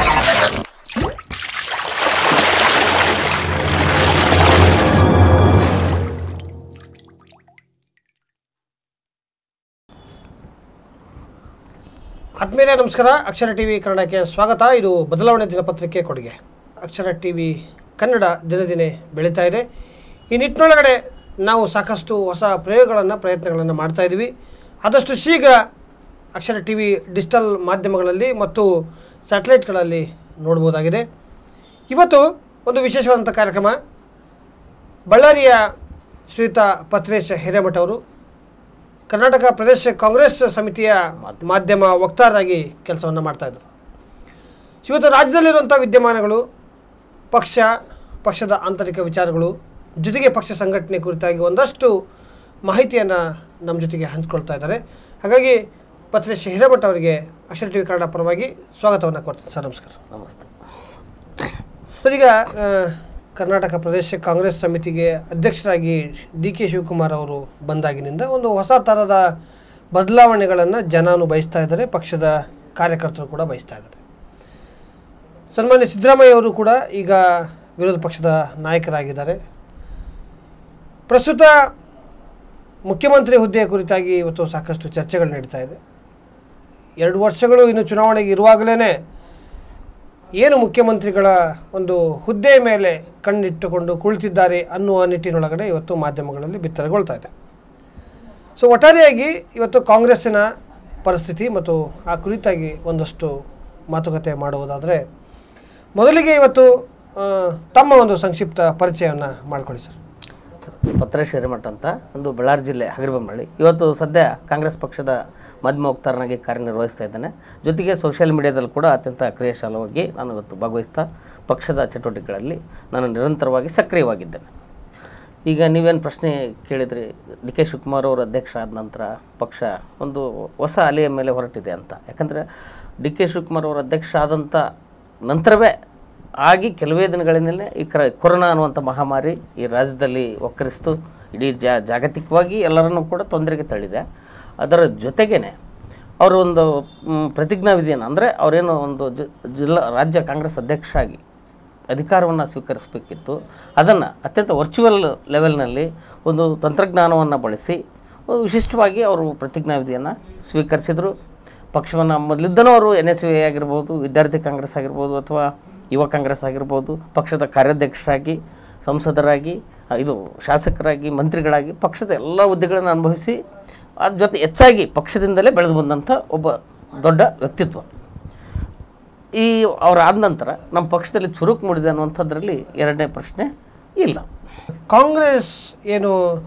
ಆತ್ಮೀಯರೇ ನಮಸ್ಕಾರ ಅಕ್ಷರ ಟಿವಿ ಕನ್ನಡಕ್ಕೆ ಸ್ವಾಗತ ಇದು ಬದಲಾವಣೆ ದಿನಪತ್ರಿಕೆ ಕೊಡುಗೆ ಅಕ್ಷರ ಟಿವಿ ಕನ್ನಡ ದಿನ ದಿನೇ ಬೆಳೀತಾ ಇದೆ ಈ ನಿಟ್ಟಿನೊಳಗಡೆ ನಾವು ಸಾಕಷ್ಟು ಹೊಸ ಪ್ರಯೋಗಗಳನ್ನು ಪ್ರಯತ್ನಗಳನ್ನು ಮಾಡ್ತಾ ಇದ್ದೀವಿ ಆದಷ್ಟು ಶೀಘ್ರ ಅಕ್ಷರ ಟಿ ವಿ ಡಿಜಿಟಲ್ ಮಾಧ್ಯಮಗಳಲ್ಲಿ ಮತ್ತು ಸ್ಯಾಟಲೈಟ್ಗಳಲ್ಲಿ ನೋಡ್ಬೋದಾಗಿದೆ ಇವತ್ತು ಒಂದು ವಿಶೇಷವಾದಂಥ ಕಾರ್ಯಕ್ರಮ ಬಳ್ಳಾರಿಯ ಶ್ರೀಯುತ ಪತ್ರೇಶ್ ಹಿರೇಮಠ ಅವರು ಕರ್ನಾಟಕ ಪ್ರದೇಶ ಕಾಂಗ್ರೆಸ್ ಸಮಿತಿಯ ಮಾಧ್ಯಮ ವಕ್ತಾರರಾಗಿ ಕೆಲಸವನ್ನು ಮಾಡ್ತಾ ಇದ್ದರು ಇವತ್ತು ರಾಜ್ಯದಲ್ಲಿರುವಂಥ ವಿದ್ಯಮಾನಗಳು ಪಕ್ಷ ಪಕ್ಷದ ಆಂತರಿಕ ವಿಚಾರಗಳು ಜೊತೆಗೆ ಪಕ್ಷ ಸಂಘಟನೆ ಕುರಿತಾಗಿ ಒಂದಷ್ಟು ಮಾಹಿತಿಯನ್ನು ನಮ್ಮ ಜೊತೆಗೆ ಹಂಚ್ಕೊಳ್ತಾ ಇದ್ದಾರೆ ಹಾಗಾಗಿ ಪತ್ರೇಶ್ ಹಿರೇಮಠ ಅವರಿಗೆ ಅಕ್ಷರ ಟಿವಿ ಕನ್ನಡ ಪರವಾಗಿ ಸ್ವಾಗತವನ್ನು ಕೊಡ್ತೀನಿ ಸರ್ ನಮಸ್ಕಾರ ನಮಸ್ತೆ ಸರ್ ಈಗ ಆ, ಕರ್ನಾಟಕ ಪ್ರದೇಶ ಕಾಂಗ್ರೆಸ್ ಸಮಿತಿಗೆ ಅಧ್ಯಕ್ಷರಾಗಿ ಡಿ ಕೆ ಶಿವಕುಮಾರ್ ಅವರು ಬಂದಾಗಿನಿಂದ ಒಂದು ಹೊಸ ಥರದ ಬದಲಾವಣೆಗಳನ್ನು ಜನನು ಬಯಸ್ತಾ ಇದ್ದಾರೆ ಪಕ್ಷದ ಕಾರ್ಯಕರ್ತರು ಕೂಡ ಬಯಸ್ತಾ ಇದ್ದಾರೆ ಸನ್ಮಾನ್ಯ ಸಿದ್ದರಾಮಯ್ಯ ಅವರು ಕೂಡ ಈಗ ವಿರೋಧ ಪಕ್ಷದ ನಾಯಕರಾಗಿದ್ದಾರೆ ಪ್ರಸ್ತುತ ಮುಖ್ಯಮಂತ್ರಿ ಹುದ್ದೆಯ ಕುರಿತಾಗಿ ಇವತ್ತು ಸಾಕಷ್ಟು ಚರ್ಚೆಗಳು ನಡೀತಾ ಇದೆ ಎರಡು ವರ್ಷಗಳು ಇನ್ನು ಚುನಾವಣೆಗೆ ಇರುವಾಗಲೇ ಏನು ಮುಖ್ಯಮಂತ್ರಿಗಳ ಒಂದು ಹುದ್ದೆ ಮೇಲೆ ಕಣ್ಣಿಟ್ಟುಕೊಂಡು ಕುಳಿತಿದ್ದಾರೆ ಅನ್ನುವ ನಿಟ್ಟಿನೊಳಗಡೆ ಇವತ್ತು ಮಾಧ್ಯಮಗಳಲ್ಲಿ ಬಿತ್ತರಗೊಳ್ತಾ ಇದೆ ಸೊ ಒಟ್ಟಾರೆಯಾಗಿ ಇವತ್ತು ಕಾಂಗ್ರೆಸ್ಸಿನ ಪರಿಸ್ಥಿತಿ ಮತ್ತು ಆ ಕುರಿತಾಗಿ ಒಂದಷ್ಟು ಮಾತುಕತೆ ಮಾಡುವುದಾದರೆ ಮೊದಲಿಗೆ ಇವತ್ತು ಆ, ತಮ್ಮ ಒಂದು ಸಂಕ್ಷಿಪ್ತ ಪರಿಚಯವನ್ನು ಮಾಡಿಕೊಳ್ಳಿ ಸರ್ ಸರ್ ಪತ್ರೇಶ್ ಹಿರೇಮಠ ಅಂತ ಒಂದು ಬಳ್ಳಾರಿ ಜಿಲ್ಲೆ ಹಗರಿಬೊಮ್ಮಳ್ಳಿ ಇವತ್ತು ಸದ್ಯ ಕಾಂಗ್ರೆಸ್ ಪಕ್ಷದ ಮಾಧ್ಯಮ ವಕ್ತಾರನಾಗಿ ಕಾರ್ಯನಿರ್ವಹಿಸ್ತಾ ಇದ್ದೇನೆ ಜೊತೆಗೆ ಸೋಷಿಯಲ್ ಮೀಡಿಯಾದಲ್ಲಿ ಕೂಡ ಅತ್ಯಂತ ಕ್ರಿಯಾಶಾಲವಾಗಿ ನಾನು ಇವತ್ತು ಭಾಗವಹಿಸ್ತಾ ಪಕ್ಷದ ಚಟುವಟಿಕೆಗಳಲ್ಲಿ ನಾನು ನಿರಂತರವಾಗಿ ಸಕ್ರಿಯವಾಗಿದ್ದೇನೆ ಈಗ ನೀವೇನು ಪ್ರಶ್ನೆ ಕೇಳಿದ್ರಿ ಡಿ ಕೆ ಶಿವಕುಮಾರ್ ಅವರು ಅಧ್ಯಕ್ಷ ಆದ ನಂತರ ಪಕ್ಷ ಒಂದು ಹೊಸ ಅಲೆಯ ಮೇಲೆ ಹೊರಟಿದೆ ಅಂತ ಯಾಕಂದರೆ ಡಿ ಕೆ ಶಿವಕುಮಾರ್ ಅವರು ಅಧ್ಯಕ್ಷ ಆದಂಥ ನಂತರವೇ ಆಗಿ ಕೆಲವೇ ದಿನಗಳಿಂದಲೇ ಈ ಕ್ರ ಕೊರೋನಾ ಅನ್ನುವಂಥ ಮಹಾಮಾರಿ ಈ ರಾಜ್ಯದಲ್ಲಿ ಒಕ್ಕರಿಸ್ತು ಇಡೀ ಜಾ ಜಾಗತಿಕವಾಗಿ ಎಲ್ಲರನ್ನೂ ಕೂಡ ತೊಂದರೆಗೆ ತಳ್ಳಿದೆ ಅದರ ಜೊತೆಗೇನೆ ಅವರು ಒಂದು ಮ್, ಪ್ರತಿಜ್ಞಾವಿಧಿಯನ್ನು ಅಂದರೆ ಅವರೇನು ಒಂದು ಜಿ- ಜಿಲ್ಲಾ ರಾಜ್ಯ ಕಾಂಗ್ರೆಸ್ ಅಧ್ಯಕ್ಷ ಆಗಿ ಅಧಿಕಾರವನ್ನು ಸ್ವೀಕರಿಸಬೇಕಿತ್ತು ಅದನ್ನು ಅತ್ಯಂತ ವರ್ಚುವಲ್ ಲೆವೆಲ್ನಲ್ಲಿ ಒಂದು ತಂತ್ರಜ್ಞಾನವನ್ನು ಬಳಸಿ ಒಂದು ವಿಶಿಷ್ಟವಾಗಿ ಅವರು ಪ್ರತಿಜ್ಞಾವಿಧಿಯನ್ನು ಸ್ವೀಕರಿಸಿದರು ಪಕ್ಷವನ್ನು ಮೊದಲಿದ್ದನೂ ಅವರು ಎನ್ ಎಸ್ ವಿ ಆಗಿರ್ಬೋದು ವಿದ್ಯಾರ್ಥಿ ಕಾಂಗ್ರೆಸ್ ಆಗಿರ್ಬೋದು ಅಥವಾ ಯುವ ಕಾಂಗ್ರೆಸ್ ಆಗಿರ್ಬೋದು ಪಕ್ಷದ ಕಾರ್ಯಾಧ್ಯಕ್ಷರಾಗಿ ಸಂಸದರಾಗಿ ಆ, ಇದು ಶಾಸಕರಾಗಿ ಮಂತ್ರಿಗಳಾಗಿ ಪಕ್ಷದ ಎಲ್ಲ ಹುದ್ದೆಗಳನ್ನು ಅನುಭವಿಸಿ ಅದ್ರ ಜೊತೆ ಹೆಚ್ಚಾಗಿ ಪಕ್ಷದಿಂದಲೇ ಬೆಳೆದು ಬಂದಂಥ ಒಬ್ಬ ದೊಡ್ಡ ವ್ಯಕ್ತಿತ್ವ ಈ ಅವರಾದ ನಂತರ ನಮ್ಮ ಪಕ್ಷದಲ್ಲಿ ಚುರುಕು ಮೂಡಿದೆ ಅನ್ನುವಂಥದ್ರಲ್ಲಿ ಎರಡನೇ ಪ್ರಶ್ನೆ ಇಲ್ಲ ಕಾಂಗ್ರೆಸ್ ಏನು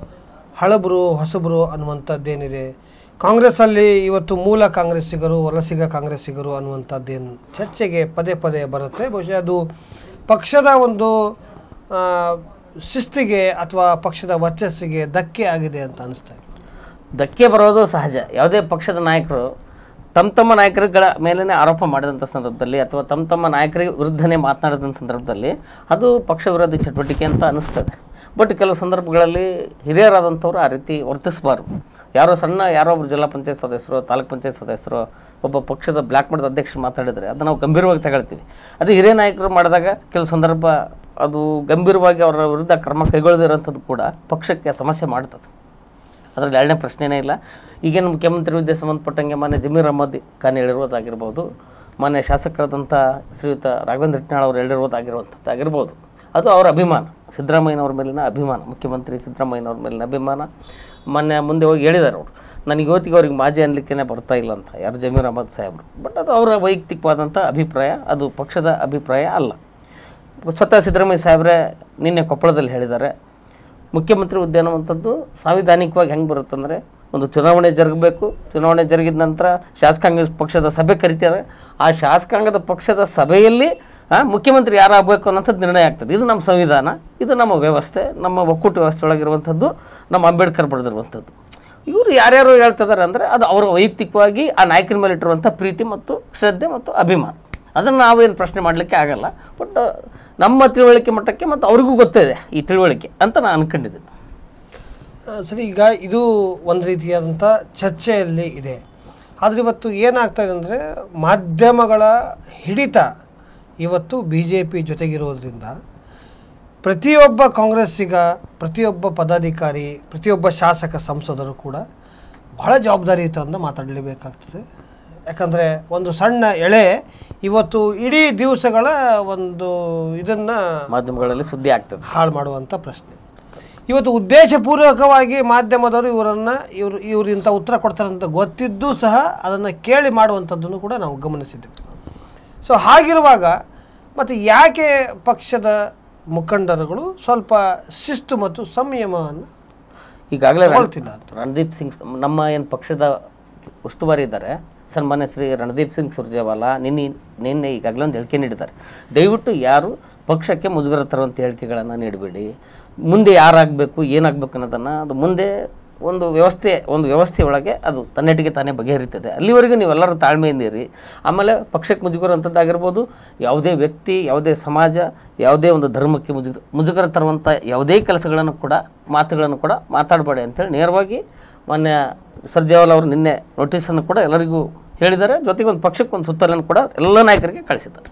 ಹಳಬರು ಹೊಸಬರು ಅನ್ನುವಂಥದ್ದೇನಿದೆ ಕಾಂಗ್ರೆಸ್ಸಲ್ಲಿ ಇವತ್ತು ಮೂಲ ಕಾಂಗ್ರೆಸ್ಸಿಗರು ವಲಸಿಗ ಕಾಂಗ್ರೆಸ್ಸಿಗರು ಅನ್ನುವಂಥದ್ದೇನು ಚರ್ಚೆಗೆ ಪದೇ ಪದೇ ಬರುತ್ತೆ ಬಹುಶಃ ಅದು ಪಕ್ಷದ ಒಂದು ಆ, ಶಿಸ್ತಿಗೆ ಅಥವಾ ಪಕ್ಷದ ವರ್ಚಸ್ಸಿಗೆ ಧಕ್ಕೆ ಆಗಿದೆ ಅಂತ ಅನಿಸ್ತಾ ಇದೆ ಧಕ್ಕೆ ಬರೋದು ಸಹಜ ಯಾವುದೇ ಪಕ್ಷದ ನಾಯಕರು ತಮ್ಮ ತಮ್ಮ ನಾಯಕರುಗಳ ಮೇಲೇ ಆರೋಪ ಮಾಡಿದಂಥ ಸಂದರ್ಭದಲ್ಲಿ ಅಥವಾ ತಮ್ಮ ತಮ್ಮ ನಾಯಕರಿಗೆ ವಿರುದ್ಧನೇ ಮಾತನಾಡಿದಂಥ ಸಂದರ್ಭದಲ್ಲಿ ಅದು ಪಕ್ಷ ವಿರೋಧಿ ಚಟುವಟಿಕೆ ಅಂತ ಅನಿಸ್ತದೆ ಬಟ್ ಕೆಲವು ಸಂದರ್ಭಗಳಲ್ಲಿ ಹಿರಿಯರಾದಂಥವ್ರು ಆ ರೀತಿ ವರ್ತಿಸಬಾರ್ದು ಯಾರೋ ಸಣ್ಣ ಯಾರೋ ಒಬ್ರು ಜಿಲ್ಲಾ ಪಂಚಾಯತ್ ಸದಸ್ಯರು ತಾಲೂಕ್ ಪಂಚಾಯತ್ ಸದಸ್ಯರು ಒಬ್ಬ ಪಕ್ಷದ ಬ್ಲ್ಯಾಕ್ ಮಟ್ಟದ ಅಧ್ಯಕ್ಷರು ಮಾತಾಡಿದರೆ ಅದನ್ನು ನಾವು ಗಂಭೀರವಾಗಿ ತಗೊಳ್ತೀವಿ ಅದು ಹಿರಿಯ ನಾಯಕರು ಮಾಡಿದಾಗ ಕೆಲವು ಸಂದರ್ಭ ಅದು ಗಂಭೀರವಾಗಿ ಅವರ ವಿರುದ್ಧ ಕ್ರಮ ಕೈಗೊಳ್ಳದಿರೋಂಥದ್ದು ಕೂಡ ಪಕ್ಷಕ್ಕೆ ಸಮಸ್ಯೆ ಮಾಡ್ತದೆ ಅದರಲ್ಲಿ ಎರಡನೇ ಪ್ರಶ್ನೆನೇ ಇಲ್ಲ ಈಗೇನು ಮುಖ್ಯಮಂತ್ರಿ ಹುದ್ದೆ ಸಂಬಂಧಪಟ್ಟಂಗೆ ಮಾನ್ಯ ಜಮೀರ್ ಅಹಮದ್ ಖಾನ್ ಹೇಳಿರೋದಾಗಿರ್ಬೋದು ಮಾನ್ಯ ಶಾಸಕರಾದಂಥ ಶ್ರೀಯುತ ರಾಘವೇಂದ್ರ ಇಟ್ನಾಳ್ ಅವರು ಹೇಳಿರೋದಾಗಿರುವಂಥದ್ದು ಆಗಿರ್ಬೋದು ಅದು ಅವರ ಅಭಿಮಾನ ಸಿದ್ದರಾಮಯ್ಯನವ್ರ ಮೇಲಿನ ಅಭಿಮಾನ ಮುಖ್ಯಮಂತ್ರಿ ಸಿದ್ದರಾಮಯ್ಯನವ್ರ ಮೇಲಿನ ಅಭಿಮಾನ ಮೊನ್ನೆ ಮುಂದೆ ಹೋಗಿ ಹೇಳಿದ್ದಾರೆ ಅವರು ನನಗೆ ಇವತ್ತಿಗೆ ಅವ್ರಿಗೆ ಮಾಜಿ ಅನ್ಲಿಕ್ಕೆ ಬರ್ತಾ ಇಲ್ಲ ಅಂತ ಯಾರು ಜಮೀರ್ ಅಹಮದ್ ಸಾಹೇಬರು ಬಟ್ ಅದು ಅವರ ವೈಯಕ್ತಿಕವಾದಂಥ ಅಭಿಪ್ರಾಯ ಅದು ಪಕ್ಷದ ಅಭಿಪ್ರಾಯ ಅಲ್ಲ ಸ್ವತಃ ಸಿದ್ದರಾಮಯ್ಯ ಸಾಹೇಬ್ರೆ ನಿನ್ನೆ ಕೊಪ್ಪಳದಲ್ಲಿ ಹೇಳಿದ್ದಾರೆ ಮುಖ್ಯಮಂತ್ರಿ ಹುದ್ದೆ ಅನ್ನುವಂಥದ್ದು ಸಾಂವಿಧಾನಿಕವಾಗಿ ಹೆಂಗೆ ಬರುತ್ತಂದರೆ ಒಂದು ಚುನಾವಣೆ ಜರುಗಬೇಕು ಚುನಾವಣೆ ಜರುಗಿದ ನಂತರ ಶಾಸಕಾಂಗ ಪಕ್ಷದ ಸಭೆ ಕರಿತಾರೆ ಆ ಶಾಸಕಾಂಗದ ಪಕ್ಷದ ಸಭೆಯಲ್ಲಿ ಆ, ಮುಖ್ಯಮಂತ್ರಿ ಯಾರಾಗಬೇಕು ಅನ್ನೋಂಥದ್ದು ನಿರ್ಣಯ ಆಗ್ತದೆ ಇದು ನಮ್ಮ ಸಂವಿಧಾನ ಇದು ನಮ್ಮ ವ್ಯವಸ್ಥೆ ನಮ್ಮ ಒಕ್ಕೂಟ ವ್ಯವಸ್ಥೆ ಒಳಗಿರುವಂಥದ್ದು ನಮ್ಮ ಅಂಬೇಡ್ಕರ್ ಬರೆದಿರುವಂಥದ್ದು ಇವರು ಯಾರ್ಯಾರು ಹೇಳ್ತಿದ್ದಾರೆ ಅಂದರೆ ಅದು ಅವರ ವೈಯಕ್ತಿಕವಾಗಿ ಆ ನಾಯಕನ ಮೇಲೆ ಇಟ್ಟಿರುವಂಥ ಪ್ರೀತಿ ಮತ್ತು ಶ್ರದ್ಧೆ ಮತ್ತು ಅಭಿಮಾನ ಅದನ್ನು ನಾವೇನು ಪ್ರಶ್ನೆ ಮಾಡಲಿಕ್ಕೆ ಆಗಲ್ಲ ಬಟ್ ನಮ್ಮ ತಿಳುವಳಿಕೆ ಮಟ್ಟಕ್ಕೆ ಮತ್ತು ಅವ್ರಿಗೂ ಗೊತ್ತಿದೆ ಈ ತಿಳುವಳಿಕೆ ಅಂತ ನಾನು ಅನ್ಕೊಂಡಿದ್ದೀನಿ ಆ, ಸರಿ ಈಗ ಇದು ಒಂದು ರೀತಿಯಾದಂಥ ಚರ್ಚೆಯಲ್ಲಿ ಇದೆ ಆದರೆ ಇವತ್ತು ಏನಾಗ್ತಾ ಇದೆ ಅಂದರೆ ಮಾಧ್ಯಮಗಳ ಹಿಡಿತ ಇವತ್ತು ಬಿ ಜೆ ಪಿ ಜೊತೆಗಿರೋದ್ರಿಂದ ಪ್ರತಿಯೊಬ್ಬ ಕಾಂಗ್ರೆಸ್ಸಿಗ ಪ್ರತಿಯೊಬ್ಬ ಪದಾಧಿಕಾರಿ ಪ್ರತಿಯೊಬ್ಬ ಶಾಸಕ ಸಂಸದರು ಕೂಡ ಬಹಳ ಜವಾಬ್ದಾರಿಯುತದಿಂದ ಮಾತಾಡಲೇಬೇಕಾಗ್ತದೆ ಯಾಕಂದರೆ ಒಂದು ಸಣ್ಣ ಎಳೆ ಇವತ್ತು ಇಡೀ ದಿವಸಗಳ ಒಂದು ಇದನ್ನು ಮಾಧ್ಯಮಗಳಲ್ಲಿ ಸುದ್ದಿ ಆಗ್ತದೆ ಹಾಳು ಮಾಡುವಂಥ ಪ್ರಶ್ನೆ ಇವತ್ತು ಉದ್ದೇಶಪೂರ್ವಕವಾಗಿ ಮಾಧ್ಯಮದವರು ಇವರನ್ನು ಇವರು ಇವರು ಇಂಥ ಉತ್ತರ ಕೊಡ್ತಾರೆ ಅಂತ ಗೊತ್ತಿದ್ದು ಸಹ ಅದನ್ನು ಕೇಳಿ ಮಾಡುವಂಥದ್ದನ್ನು ಕೂಡ ನಾವು ಗಮನಿಸಿದ್ದೇವೆ ಸೊ ಹಾಗಿರುವಾಗ ಮತ್ತು ಯಾಕೆ ಪಕ್ಷದ ಮುಖಂಡರುಗಳು ಸ್ವಲ್ಪ ಶಿಸ್ತು ಮತ್ತು ಸಂಯಮವನ್ನು ಈಗಾಗಲೇ ತಗೊಳ್ತಿಲ್ಲ ಅಂತ ರಣದೀಪ್ ಸಿಂಗ್ ನಮ್ಮ ಏನು ಪಕ್ಷದ ಉಸ್ತುವಾರಿ ಇದ್ದಾರೆ ಸನ್ಮಾನ್ಯ ಶ್ರೀ ರಣದೀಪ್ ಸಿಂಗ್ ಸುರ್ಜೇವಾಲಾ ನಿನ್ನೆ ನಿನ್ನೆ ಈಗಾಗಲೇ ಒಂದು ಹೇಳಿಕೆ ನೀಡಿದ್ದಾರೆ ದಯವಿಟ್ಟು ಯಾರು ಪಕ್ಷಕ್ಕೆ ಮುಜುಗರ ತರುವಂಥ ಹೇಳಿಕೆಗಳನ್ನು ನೀಡಬೇಡಿ ಮುಂದೆ ಯಾರಾಗಬೇಕು ಏನಾಗಬೇಕು ಅನ್ನೋದನ್ನು ಅದು ಮುಂದೆ ಒಂದು ವ್ಯವಸ್ಥೆ ಒಂದು ವ್ಯವಸ್ಥೆ ಒಳಗೆ ಅದು ತನ್ನೆಟಿಗೆ ತಾನೇ ಬಗೆಹರಿತದೆ ಅಲ್ಲಿವರೆಗೂ ನೀವೆಲ್ಲರೂ ತಾಳ್ಮೆಯಿಂದ ಇರಿ ಆಮೇಲೆ ಪಕ್ಷಕ್ಕೆ ಮುಜುಗರ ಅಂಥದ್ದಾಗಿರ್ಬೋದು ಯಾವುದೇ ವ್ಯಕ್ತಿ ಯಾವುದೇ ಸಮಾಜ ಯಾವುದೇ ಒಂದು ಧರ್ಮಕ್ಕೆ ಮುಜುಗರ ಮುಜುಗರ ತರುವಂಥ ಯಾವುದೇ ಕೆಲಸಗಳನ್ನು ಕೂಡ ಮಾತುಗಳನ್ನು ಕೂಡ ಮಾತಾಡಬೇಡಿ ಅಂತೇಳಿ ನೇರವಾಗಿ ಮಾನ್ಯ ಸರ್ಜೇವಾಲ್ ಅವರು ನಿನ್ನೆ ನೋಟಿಸನ್ನು ಕೂಡ ಎಲ್ಲರಿಗೂ ಹೇಳಿದ್ದಾರೆ ಜೊತೆಗೆ ಒಂದು ಪಕ್ಷಕ್ಕೆ ಒಂದು ಸುತ್ತಲನ್ನು ಕೂಡ ಎಲ್ಲ ನಾಯಕರಿಗೆ ಕಳಿಸಿದ್ದಾರೆ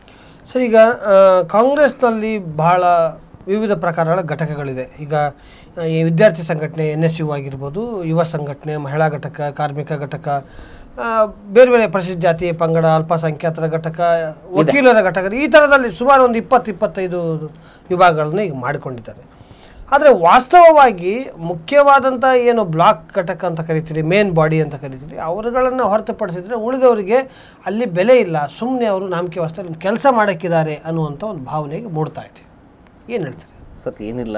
ಸೊ ಈಗ ಆ, ಕಾಂಗ್ರೆಸ್ನಲ್ಲಿ ಬಹಳ ವಿವಿಧ ಪ್ರಕಾರಗಳ ಘಟಕಗಳಿದೆ ಈಗ ಆ, ಈ ವಿದ್ಯಾರ್ಥಿ ಸಂಘಟನೆ ಎನ್ ಎಸ್ ಯು ಆಗಿರ್ಬೋದು ಯುವ ಸಂಘಟನೆ ಮಹಿಳಾ ಘಟಕ ಕಾರ್ಮಿಕ ಘಟಕ ಆ, ಬೇರೆ ಬೇರೆ ಪರಿಶಿಷ್ಟ ಜಾತಿ ಪಂಗಡ ಅಲ್ಪಸಂಖ್ಯಾತರ ಘಟಕ ವಕೀಲರ ಘಟಕ ಈ ಥರದಲ್ಲಿ ಸುಮಾರು ಒಂದು ಇಪ್ಪತ್ತು ಇಪ್ಪತ್ತೈದು ವಿಭಾಗಗಳನ್ನು ಈಗ ಮಾಡಿಕೊಂಡಿದ್ದಾರೆ ಆದರೆ ವಾಸ್ತವವಾಗಿ ಮುಖ್ಯವಾದಂಥ ಏನು ಬ್ಲಾಕ್ ಘಟಕ ಅಂತ ಕರಿತೀರಿ ಮೇನ್ ಬಾಡಿ ಅಂತ ಕರಿತೀರಿ ಅವರುಗಳನ್ನು ಹೊರತುಪಡಿಸಿದ್ರೆ ಉಳಿದವರಿಗೆ ಅಲ್ಲಿ ಬೆಲೆ ಇಲ್ಲ ಸುಮ್ಮನೆ ಅವರು ನಾಮಕೆ ವಾಸ್ತವ ಕೆಲಸ ಮಾಡೋಕ್ಕಿದ್ದಾರೆ ಅನ್ನುವಂಥ ಒಂದು ಭಾವನೆಗೆ ಮೂಡ್ತಾ ಇದೆ ಏನು ಹೇಳ್ತೀರಿ ಸರ್ ಏನಿಲ್ಲ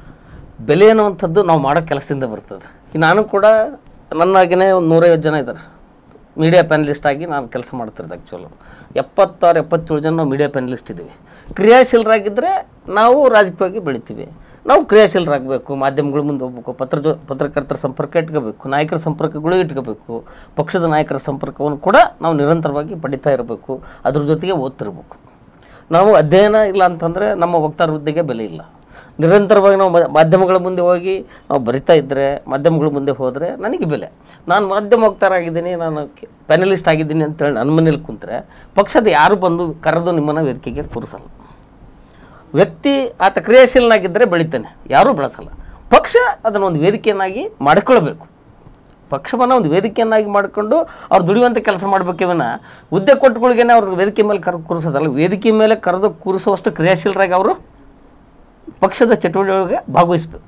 ಬೆಲೆ ಅನ್ನುವಂಥದ್ದು ನಾವು ಮಾಡೋ ಕೆಲಸದಿಂದ ಬರ್ತದೆ ಈಗ ನಾನು ಕೂಡ ನನ್ನಾಗಿನೇ ಒಂದು ನೂರೈವತ್ತು ಜನ ಇದ್ದಾರೆ ಮೀಡಿಯಾ ಪ್ಯಾನಲಿಸ್ಟ್ ಆಗಿ ನಾನು ಕೆಲಸ ಮಾಡ್ತಿರೋದು ಆ್ಯಕ್ಚುಲು ಎಪ್ಪತ್ತಾರು ಎಪ್ಪತ್ತೇಳು ಜನ ನಾವು ಮೀಡಿಯಾ ಪ್ಯಾನಲಿಸ್ಟ್ ಇದ್ದೀವಿ ಕ್ರಿಯಾಶೀಲರಾಗಿದ್ದರೆ ನಾವು ರಾಜಕೀಯವಾಗಿ ಬೆಳಿತೀವಿ ನಾವು ಕ್ರಿಯಾಶೀಲರಾಗಬೇಕು ಮಾಧ್ಯಮಗಳ ಮುಂದೆ ಹೋಗ್ಬೇಕು ಪತ್ರ ಜೊ ಪತ್ರಕರ್ತರ ಸಂಪರ್ಕ ಇಟ್ಕೋಬೇಕು ನಾಯಕರ ಸಂಪರ್ಕಗಳು ಇಟ್ಕೋಬೇಕು ಪಕ್ಷದ ನಾಯಕರ ಸಂಪರ್ಕವನ್ನು ಕೂಡ ನಾವು ನಿರಂತರವಾಗಿ ಪಡಿತಾ ಇರಬೇಕು ಅದ್ರ ಜೊತೆಗೆ ಓದ್ತಿರ್ಬೇಕು ನಾವು ಅಧ್ಯಯನ ಇಲ್ಲ ಅಂತಂದರೆ ನಮ್ಮ ವಕ್ತಾರ ಹುದ್ದೆಗೆ ಬೆಲೆ ಇಲ್ಲ ನಿರಂತರವಾಗಿ ನಾವು ಮಾ- ಮಾಧ್ಯಮಗಳ ಮುಂದೆ ಹೋಗಿ ನಾವು ಬರಿತಾ ಇದ್ದರೆ ಮಾಧ್ಯಮಗಳ ಮುಂದೆ ಹೋದರೆ ನನಗೆ ಬೆಲೆ ನಾನು ಮಾಧ್ಯಮ ವಕ್ತಾರ ಆಗಿದ್ದೀನಿ ನಾನು ಪ್ಯಾನಲಿಸ್ಟ್ ಆಗಿದ್ದೀನಿ ಅಂತೇಳಿ ನನ್ನ ಮನೇಲಿ ಕುಂತ್ರೆ ಪಕ್ಷದ ಯಾರು ಬಂದು ಕರೆದು ನಿಮ್ಮನ್ನು ವೇದಿಕೆಗೆ ಕೂರಿಸಲ್ಲ ವ್ಯಕ್ತಿ ಆತ ಕ್ರಿಯಾಶೀಲನಾಗಿದ್ದರೆ ಬೆಳಿತಾನೆ ಯಾರೂ ಬೆಳೆಸಲ್ಲ ಪಕ್ಷ ಅದನ್ನು ಒಂದು ವೇದಿಕೆಯನ್ನಾಗಿ ಮಾಡಿಕೊಳ್ಬೇಕು ಪಕ್ಷವನ್ನು ಒಂದು ವೇದಿಕೆಯನ್ನಾಗಿ ಮಾಡಿಕೊಂಡು ಅವ್ರು ದುಡಿಯುವಂಥ ಕೆಲಸ ಮಾಡಬೇಕಿವನ ಹುದ್ದೆ ಕೊಟ್ಟುಗಳಿಗೇನೆ ಅವ್ರ ವೇದಿಕೆ ಮೇಲೆ ಕರೆದು ಕೂರಿಸೋದಲ್ಲ ವೇದಿಕೆ ಮೇಲೆ ಕರೆದು ಕೂರಿಸುವಷ್ಟು ಕ್ರಿಯಾಶೀಲರಾಗಿ ಅವರು ಪಕ್ಷದ ಚಟುವಟಿಕೆಗಳಿಗೆ ಭಾಗವಹಿಸಬೇಕು